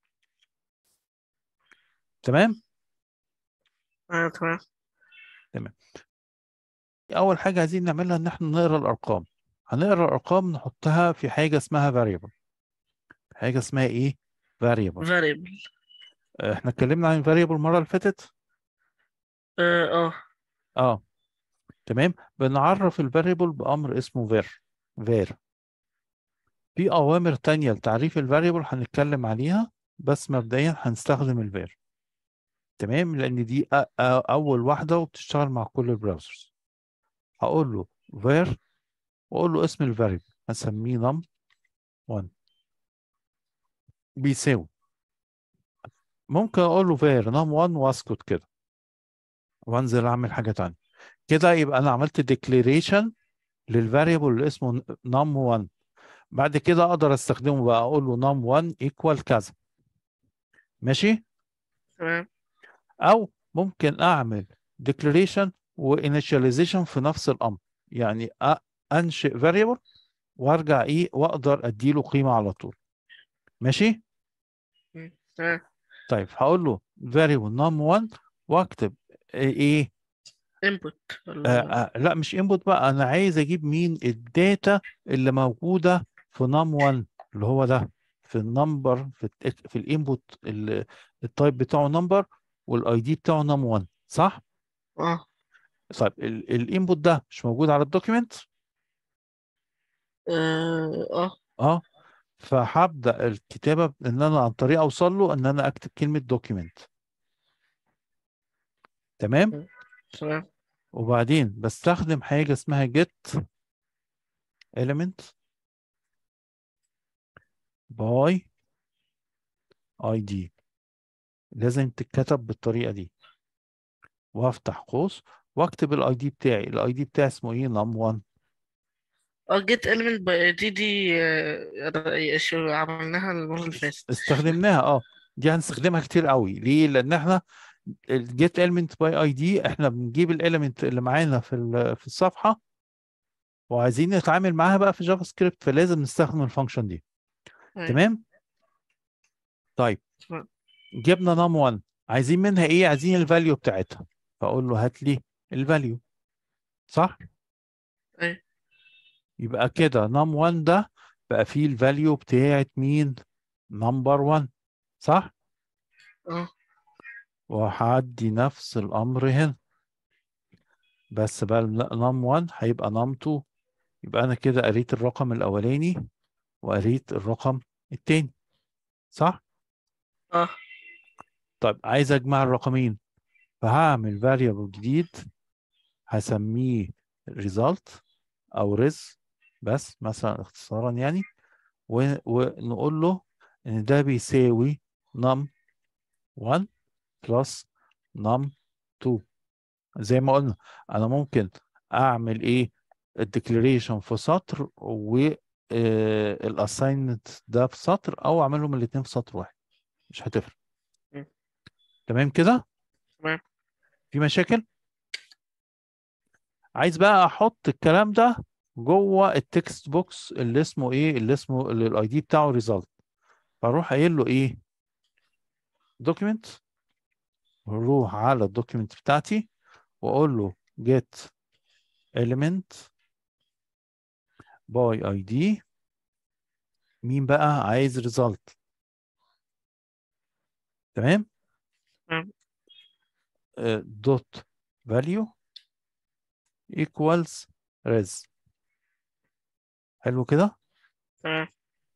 تمام آه تمام اول حاجه عايزين نعملها ان احنا نقرا الارقام هنقرا الارقام نحطها في حاجه اسمها variable حاجه اسمها ايه variable variable احنا اتكلمنا عن variable المره اللي فاتت اه اه اه تمام بنعرف الفاريبل بامر اسمه var var في اوامر تانية لتعريف الفاريبل هنتكلم عليها بس مبدئيا هنستخدم الفار تمام لان دي أ- أ- اول واحده وبتشتغل مع كل البراوزرز هقول له var واقول له اسم الفاريبل هسميه num 1 بيساوي ممكن اقول له var num 1 واسكت كده وانزل اعمل حاجه تانية كده يبقى انا عملت ديكليريشن للفاريبل اللي اسمه num 1 بعد كده اقدر استخدمه بقى اقول له num 1 equal كذا ماشي تمام او ممكن اعمل declaration وinitialization في نفس الامر يعني أ- انشئ variable وارجع ايه واقدر اديله قيمه على طول ماشي مم. تمام طيب هقول له variable num1 واكتب ايه input آه ولا آه لا مش input بقى انا عايز اجيب مين الداتا اللي موجوده في num1 اللي هو ده في النمبر في ال في الانبوت التايب بتاعه نمبر والاي دي بتاعه num1 صح اه طيب الانبوت ده مش موجود على الدوكيمنت اه اه اه فهبدا الكتابه ان انا عن طريق اوصل له ان انا اكتب كلمه دوكيمنت تمام تمام وبعدين بستخدم حاجه اسمها get element by id لازم تتكتب بالطريقه دي وافتح قوس واكتب الاي دي بتاعي الاي دي بتاعي اسمه ايه num1 اه جيت element by دي دي آه، ر- شو عملناها المرة اللي فاتت استخدمناها اه دي هنستخدمها كتير قوي ليه لان احنا الجيت element باي اي دي احنا بنجيب الاليمنت اللي معانا في ال- في الصفحه وعايزين نتعامل معاها بقى في جافا سكريبت فلازم نستخدم الفانكشن دي أيوة. تمام طيب تمام. جبنا نم 1 عايزين منها ايه عايزين الفاليو بتاعتها فاقول له هات لي الفاليو صح أيوة. يبقى كده نم 1 ده بقى فيه الفاليو بتاعت مين نمبر 1 صح اه وهعدي نفس الامر هنا بس بقى نم 1 هيبقى نم 2 يبقى انا كده قريت الرقم الاولاني وقريت الرقم التاني صح اه طيب عايز اجمع الرقمين فهعمل variable جديد هسميه result او res بس مثلا اختصارا يعني و- ونقول له ان ده بيساوي num 1 plus num 2 زي ما قلنا انا ممكن اعمل ايه الديكلاريشن في سطر والاساينمنت ده في سطر او اعملهم الاثنين في سطر واحد مش هتفرق م. تمام كده تمام في مشاكل عايز بقى احط الكلام ده جوه التكست بوكس اللي اسمه ايه اللي اسمه اللي الاي دي بتاعه ريزلت فاروح قايل له ايه دوكيمنت واروح على الدوكيمنت بتاعتي واقول له get element by id مين بقى عايز result تمام تمام. آه، dot value equals res حلو كده تمام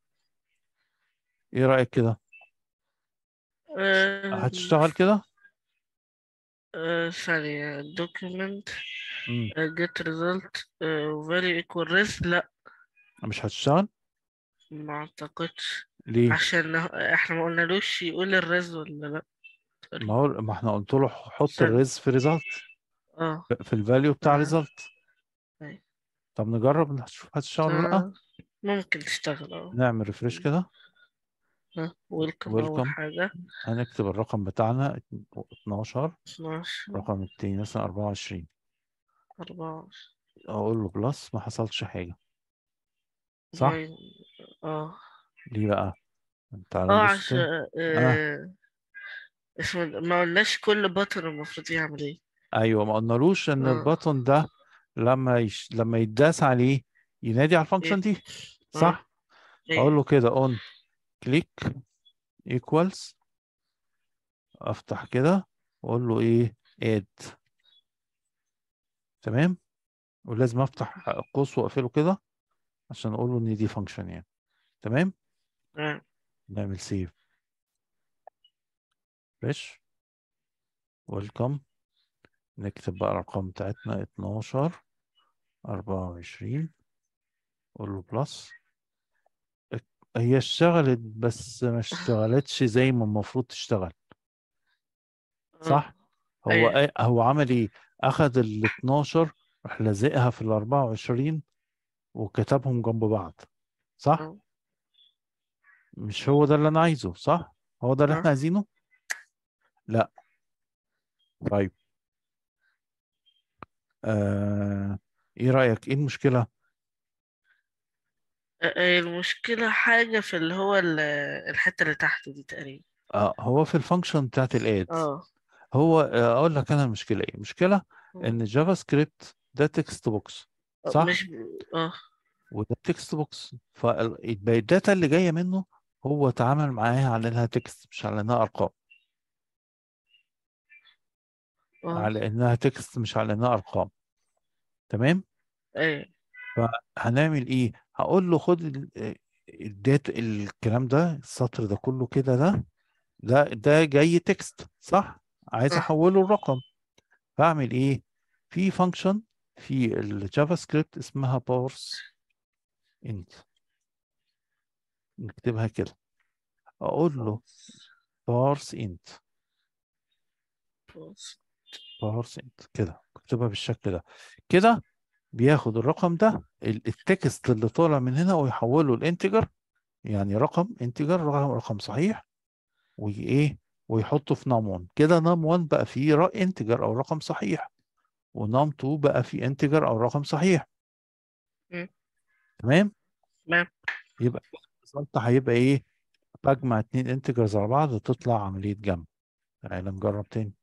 ايه رأيك كده آه، هتشتغل كده آه، ثانية document مم. آه، get result آه، value equal res لا مش هتشتغل ما اعتقدش ليه عشان هو- احنا ما قلنالوش يقول الرز ولا لا ما هو ما احنا قلت له حط استنى. الريز في ريزلت اه في الفاليو بتاع آه. ريزلت أيوة. طب نجرب نشوف هتشتغل ولا لا آه، ممكن تشتغل اه نعمل ريفريش كده ويلكم اول welcome. حاجة هنكتب الرقم بتاعنا 12 12 الرقم التاني مثلا 24 4 اقول له بلس ما حصلش حاجه صح اه ليه بقى انت على اه بص كده. عشان آه. اسمه ده- ما قلناش كل بطل المفروض يعمل ايه ايوه ما قلنالوش ان آه. البطن ده لما يش... لما يتداس عليه ينادي على الفانكشن إيه؟ دي صح إيه؟ اقول له كده اون كليك ايكوالز افتح كده واقول له ايه اد تمام ولازم افتح قوس واقفله كده عشان اقول له ان دي فانكشن يعني تمام آه. نعمل سيف ماشي ويلكم نكتب بقى الأرقام بتاعتنا 12 24 قول له بلس هي اشتغلت بس ما اشتغلتش زي ما المفروض تشتغل صح؟ هو أيوة. ايه هو عمل ايه؟ اخذ ال 12 راح لازقها في ال 24 وكتبهم جنب بعض صح؟ آه. مش هو ده اللي انا عايزه صح؟ هو ده اللي آه. احنا عايزينه؟ لا طيب آه... ايه رأيك؟ ايه المشكلة؟ آه، المشكلة حاجة في اللي هو ال- الحتة اللي تحت دي تقريبا آه هو في الفانكشن بتاعت الاد اه هو آه، اقول لك انا المشكلة ايه؟ المشكلة ان جافا سكريبت ده تكست بوكس آه، صح؟ مش اه وده تكست بوكس فيبقى الداتا اللي جايه منه هو اتعامل معاها على انها تكست مش على انها ارقام اه على انها تكست مش على انها ارقام تمام ايوه هنعمل ايه هقول له خد ال- الداتا الكلام ده السطر ده كله كده ده ده ده جاي تكست صح عايز آه. احوله لرقم فاعمل ايه في فانكشن في الجافا سكريبت اسمها بارس انت نكتبها كده اقول له بارس انت بص. بارسنت كده اكتبها بالشكل ده كده بياخد الرقم ده ال- التكست اللي طالع من هنا ويحوله لانتجر يعني رقم انتجر رقم رقم صحيح وايه ويحطه في نام 1 كده نام 1 بقى فيه ر- انتجر او رقم صحيح ونام 2 بقى فيه انتجر او رقم صحيح مم. تمام تمام يبقى الريزلت هيبقى ايه بجمع اتنين انتجرز على بعض وتطلع عملية جمع تعالى نجرب تاني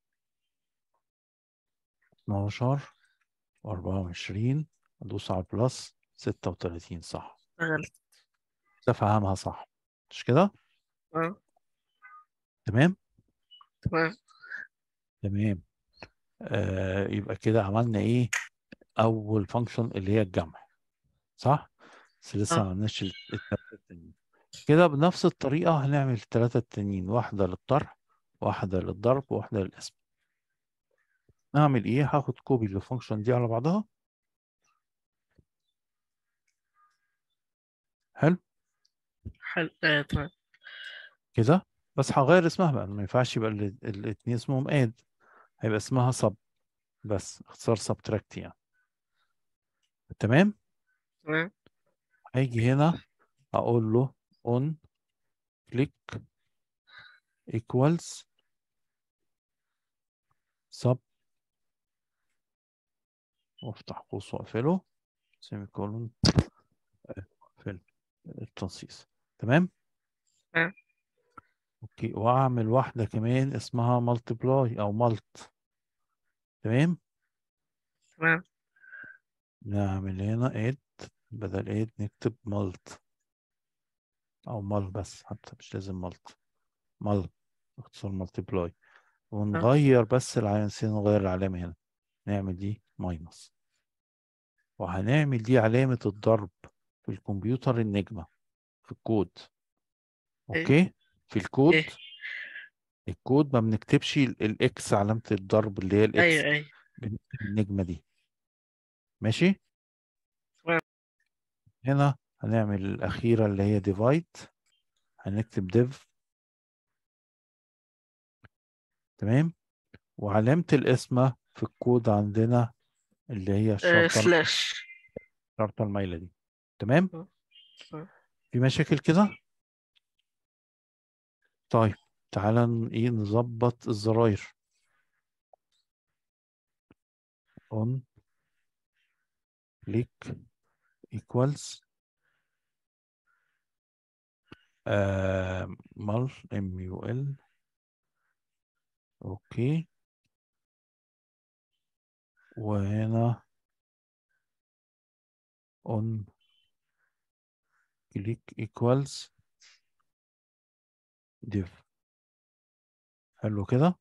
12 و24 ادوس على البلس 36 صح اشتغلت ده فهمها صح مش كده اه تمام تمام تمام آه يبقى كده عملنا ايه اول فانكشن اللي هي الجمع صح بس لسه ما اه عملناش ال- التلاتة التانيين كده بنفس الطريقة هنعمل التلاتة التانيين واحدة للطرح واحدة للضرب واحدة للقسم نعمل ايه هاخد كوبي للفانكشن دي على بعضها حلو حلو آه تمام كده بس هغير اسمها بقى ما ينفعش يبقى ال- الاتنين اسمهم اد هيبقى اسمها سب بس اختصار سبتراكت يعني تمام تمام هيجي هنا اقول له on click equals sub وافتح قوس واقفله سيمي كولون اقفل التنصيص تمام تمام اوكي واعمل واحده كمان اسمها multiply او مالت تمام تمام نعمل هنا add بدل add نكتب مالت او مال بس حتى مش لازم مالت مال اختصار multiply ونغير بس العلامة نسينا نغير العلامة هنا نعمل دي ماينس وهنعمل دي علامة الضرب في الكمبيوتر النجمة في الكود إيه؟ اوكي في الكود إيه؟ الكود ما بنكتبش ال- الاكس علامة الضرب اللي هي الاكس ايوه ايوه بنكتب النجمة دي ماشي تمام. هنا هنعمل الأخيرة اللي هي ديفايد هنكتب ديف تمام وعلامة القسمة في الكود عندنا اللي هي آه الشرطة سلاش الشرطة المايلة دي تمام تمام. في مشاكل كده طيب تعالى ن- ايه نظبط الزراير on click equals آه مال ام يو ال اوكي وهنا on click equals div حلو كده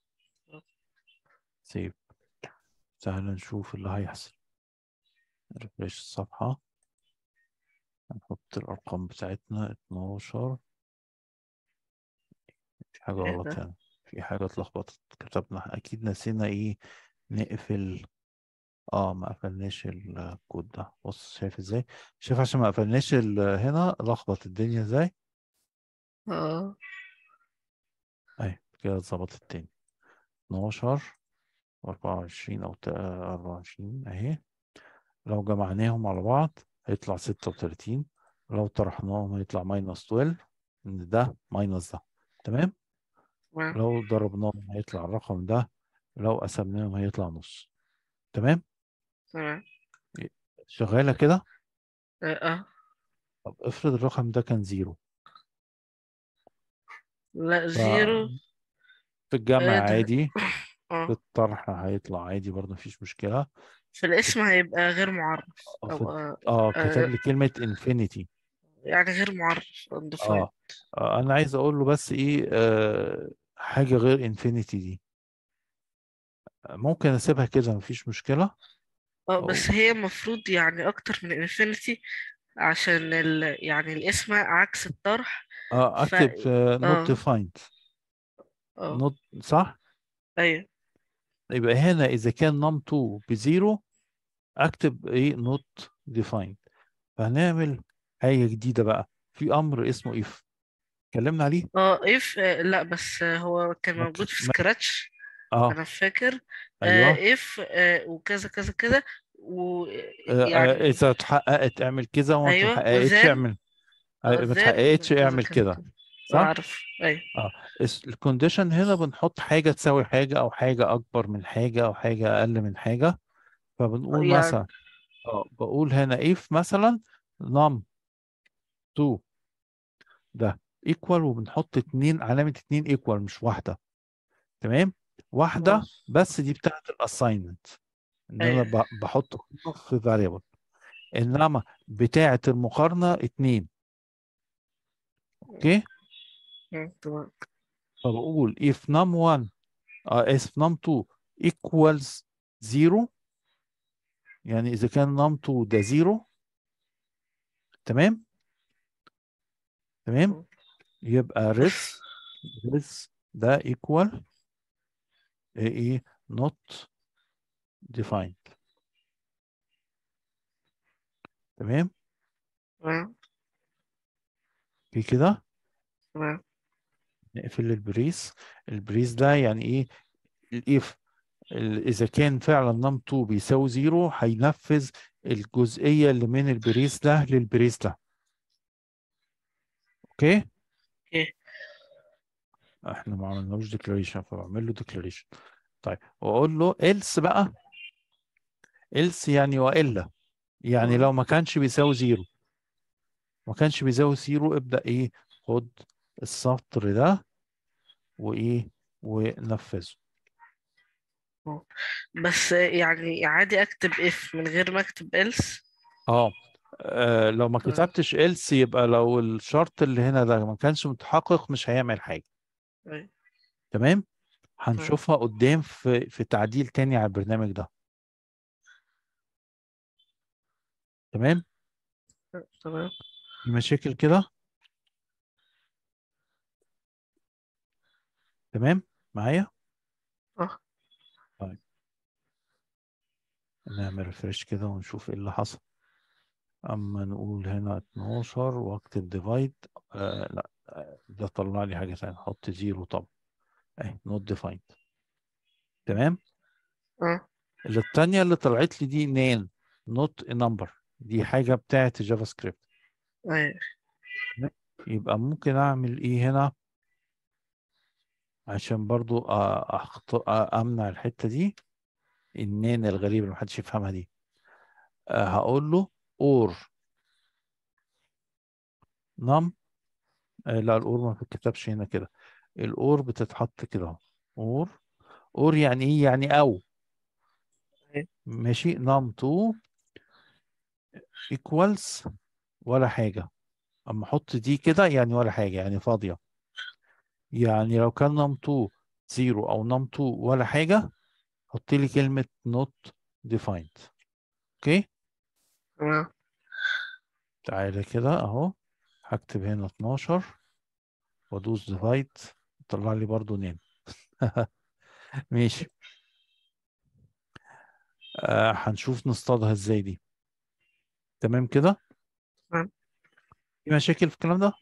سيف تعالى نشوف اللي هيحصل ريفريش الصفحة هنحط الأرقام بتاعتنا 12 في حاجة إيه غلط ده؟ هنا في حاجة اتلخبطت كتبنا أكيد نسينا إيه نقفل اه ما قفلناش الكود ده بص شايف ازاي شايف عشان ما قفلناش ال- هنا لخبط الدنيا ازاي اه اهي كده اتظبطت تاني 12 و24 او تا- 24 اهي لو جمعناهم على بعض هيطلع 36 لو طرحناهم هيطلع ماينس 12 ان ده ماينس ده تمام تمام لو ضربناهم هيطلع الرقم ده لو قسمناهم هيطلع نص تمام تمام شغالة كده اه آه. طب افرض الرقم ده كان زيرو لا ف- زيرو في الجمع آه، ده- عادي في اه الطرح هيطلع عادي برضه مفيش مشكلة في الاسم هيبقى غير معرف في او آه اه كتب آه لي كلمة انفينيتي يعني غير معرف undefined اه آه، انا عايز اقول له بس ايه آه حاجة غير انفينيتي دي ممكن اسيبها كده مفيش مشكلة اه أو بس هي المفروض يعني اكتر من انفينيتي عشان ال... يعني الاسم عكس الطرح اه ف اكتب نوت اه ديفايند اه نوت صح ايوه يبقى هنا اذا كان نم 2 بزيرو اكتب ايه نوت ديفايند فهنعمل حاجة جديدة بقى في امر اسمه اف اتكلمنا عليه اه اف آه لا بس آه هو كان ما موجود ت- في ما- سكراتش اه انا فاكر ايوه اف وكذا كذا كذا آه، آه، ويعني اذا اتحققت اعمل كذا وما ايوه اتحققتش وزان اعمل اه آه، ما زان اتحققتش كذا اعمل كذا كده كذا صح اعرف ايوه اه الكونديشن هنا بنحط حاجة تساوي حاجة او حاجة اكبر من حاجة او حاجة اقل من حاجة فبنقول يعني مثلا اه بقول هنا if مثلا num 2 ده equal وبنحط اتنين علامة اتنين equal مش واحدة تمام اه واحدة بس دي بتاعت الاساينمنت ان انا ايوه ب- بحط قيمة في variable انما بتاعت المقارنة اتنين اوكي مم، تمام فبقول if num1 اه اسف num2 equals 0 يعني اذا كان num2 ده 0 تمام تمام مم. يبقى بس res res ده equal ايه ايه not defined تمام تمام في كده تمام نقفل البريس البريس ده يعني ايه الاف ال- اذا كان فعلا نم 2 بيساوي 0 هينفذ الجزئيه اللي من البريس ده للبريس ده اوكي اوكي احنا ما عملناش ديكلاريشن فبعمل له ديكلاريشن طيب واقول له else بقى else يعني والا يعني لو مم. ما كانش بيساوي 0 ما كانش بيساوي 0 ابدا ايه خد السطر ده وايه ونفذه مم. بس يعني عادي اكتب اف من غير ما اكتب else اه آه، لو ما تمام كتبتش else يبقى لو الشرط اللي هنا ده ما كانش متحقق مش هيعمل حاجة أيوة. تمام تمام هنشوفها قدام في في تعديل تاني على البرنامج ده تمام تمام في مشاكل كده تمام معايا اه طيب نعمل ريفرش كده ونشوف ايه اللي حصل اما نقول هنا 12 واكتب ديفايد آه لا آه، ده طلع لي حاجة ثانية حط زيرو طبعا اهي نوت ديفايند تمام اه اللي التانية اللي طلعت لي دي نين نوت نمبر دي حاجة بتاعت الجافا سكريبت ايوه يبقى ممكن اعمل ايه هنا عشان برضو أ- أخط... أ- امنع الحتة دي النين الغريبة اللي محدش يفهمها دي أه هقول له اور نم أه لا الاور ما بتتكتبش هنا كده الاور بتتحط كده اهو اور اور يعني ايه يعني او أيوة. ماشي نم 2 ايكوالز ولا حاجة اما احط دي كده يعني ولا حاجة يعني فاضية يعني لو كان نم 2 0 او نم 2 ولا حاجة حط لي كلمة not defined اوكي تمام تعالى كده اهو هكتب هنا 12 وادوس divide طلع لي برضو نين ماشي آه هنشوف نصطادها ازاي دي تمام كده تمام. في مشاكل في الكلام ده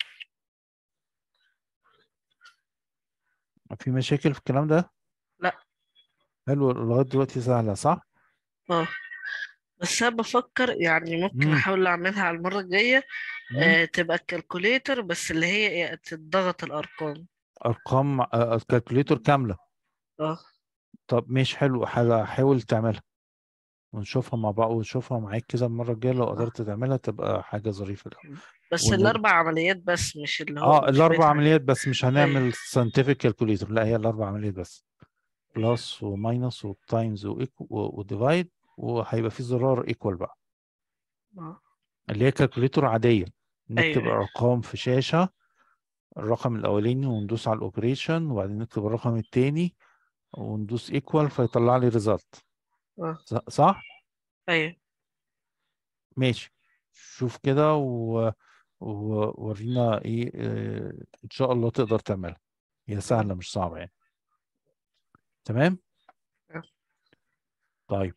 في مشاكل في الكلام ده لا. حلو لغايه دلوقتي سهله صح اه بس انا بفكر يعني ممكن مم. احاول اعملها على المرة الجاية مم. آه تبقى الكالكوليتر بس اللي هي إيه، تضغط الارقام ارقام آه، الكالكوليتر كامله اه طب مش حلو حاجة حاول تعملها ونشوفها مع بعض ونشوفها معاك كده المرة الجاية لو قدرت تعملها تبقى حاجة ظريفة أوي. بس ون- الاربع عمليات بس مش اللي هو اه مش الأربع بقية عمليات بس مش هنعمل أيوة. scientific calculator لا هي الأربع عمليات بس بلس وماينس وتايمز وديفايد وهيبقى في زرار ايكوال بقى آه. اللي هي كالكوليتور عادية نكتب أيوة. أرقام في شاشة الرقم الأولاني وندوس على الأوبريشن وبعدين نكتب الرقم التاني وندوس ايكوال فيطلع لي ريزلت اه صح؟ ايوه ماشي شوف كده و... وورينا ايه آه، ان شاء الله تقدر تعملها هي سهلة مش صعبة يعني تمام تمام. طيب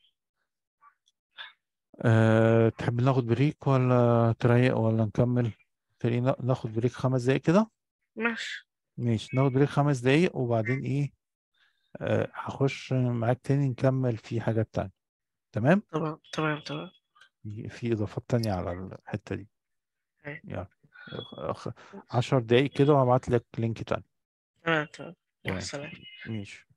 أه... تحب ناخد بريك ولا تريق ولا نكمل خلينا ناخد بريك خمس دقايق كده ماشي ماشي ناخد بريك خمس دقايق وبعدين ايه أه... هخش معاك تاني نكمل في حاجات تانية تمام تمام تمام تمام في في اضافات تانية على الحتة دي أيوة. يعني أخ- عشر دقايق كده وهبعت لك لينك تاني تمام تمام مع تمام. السلامة ماشي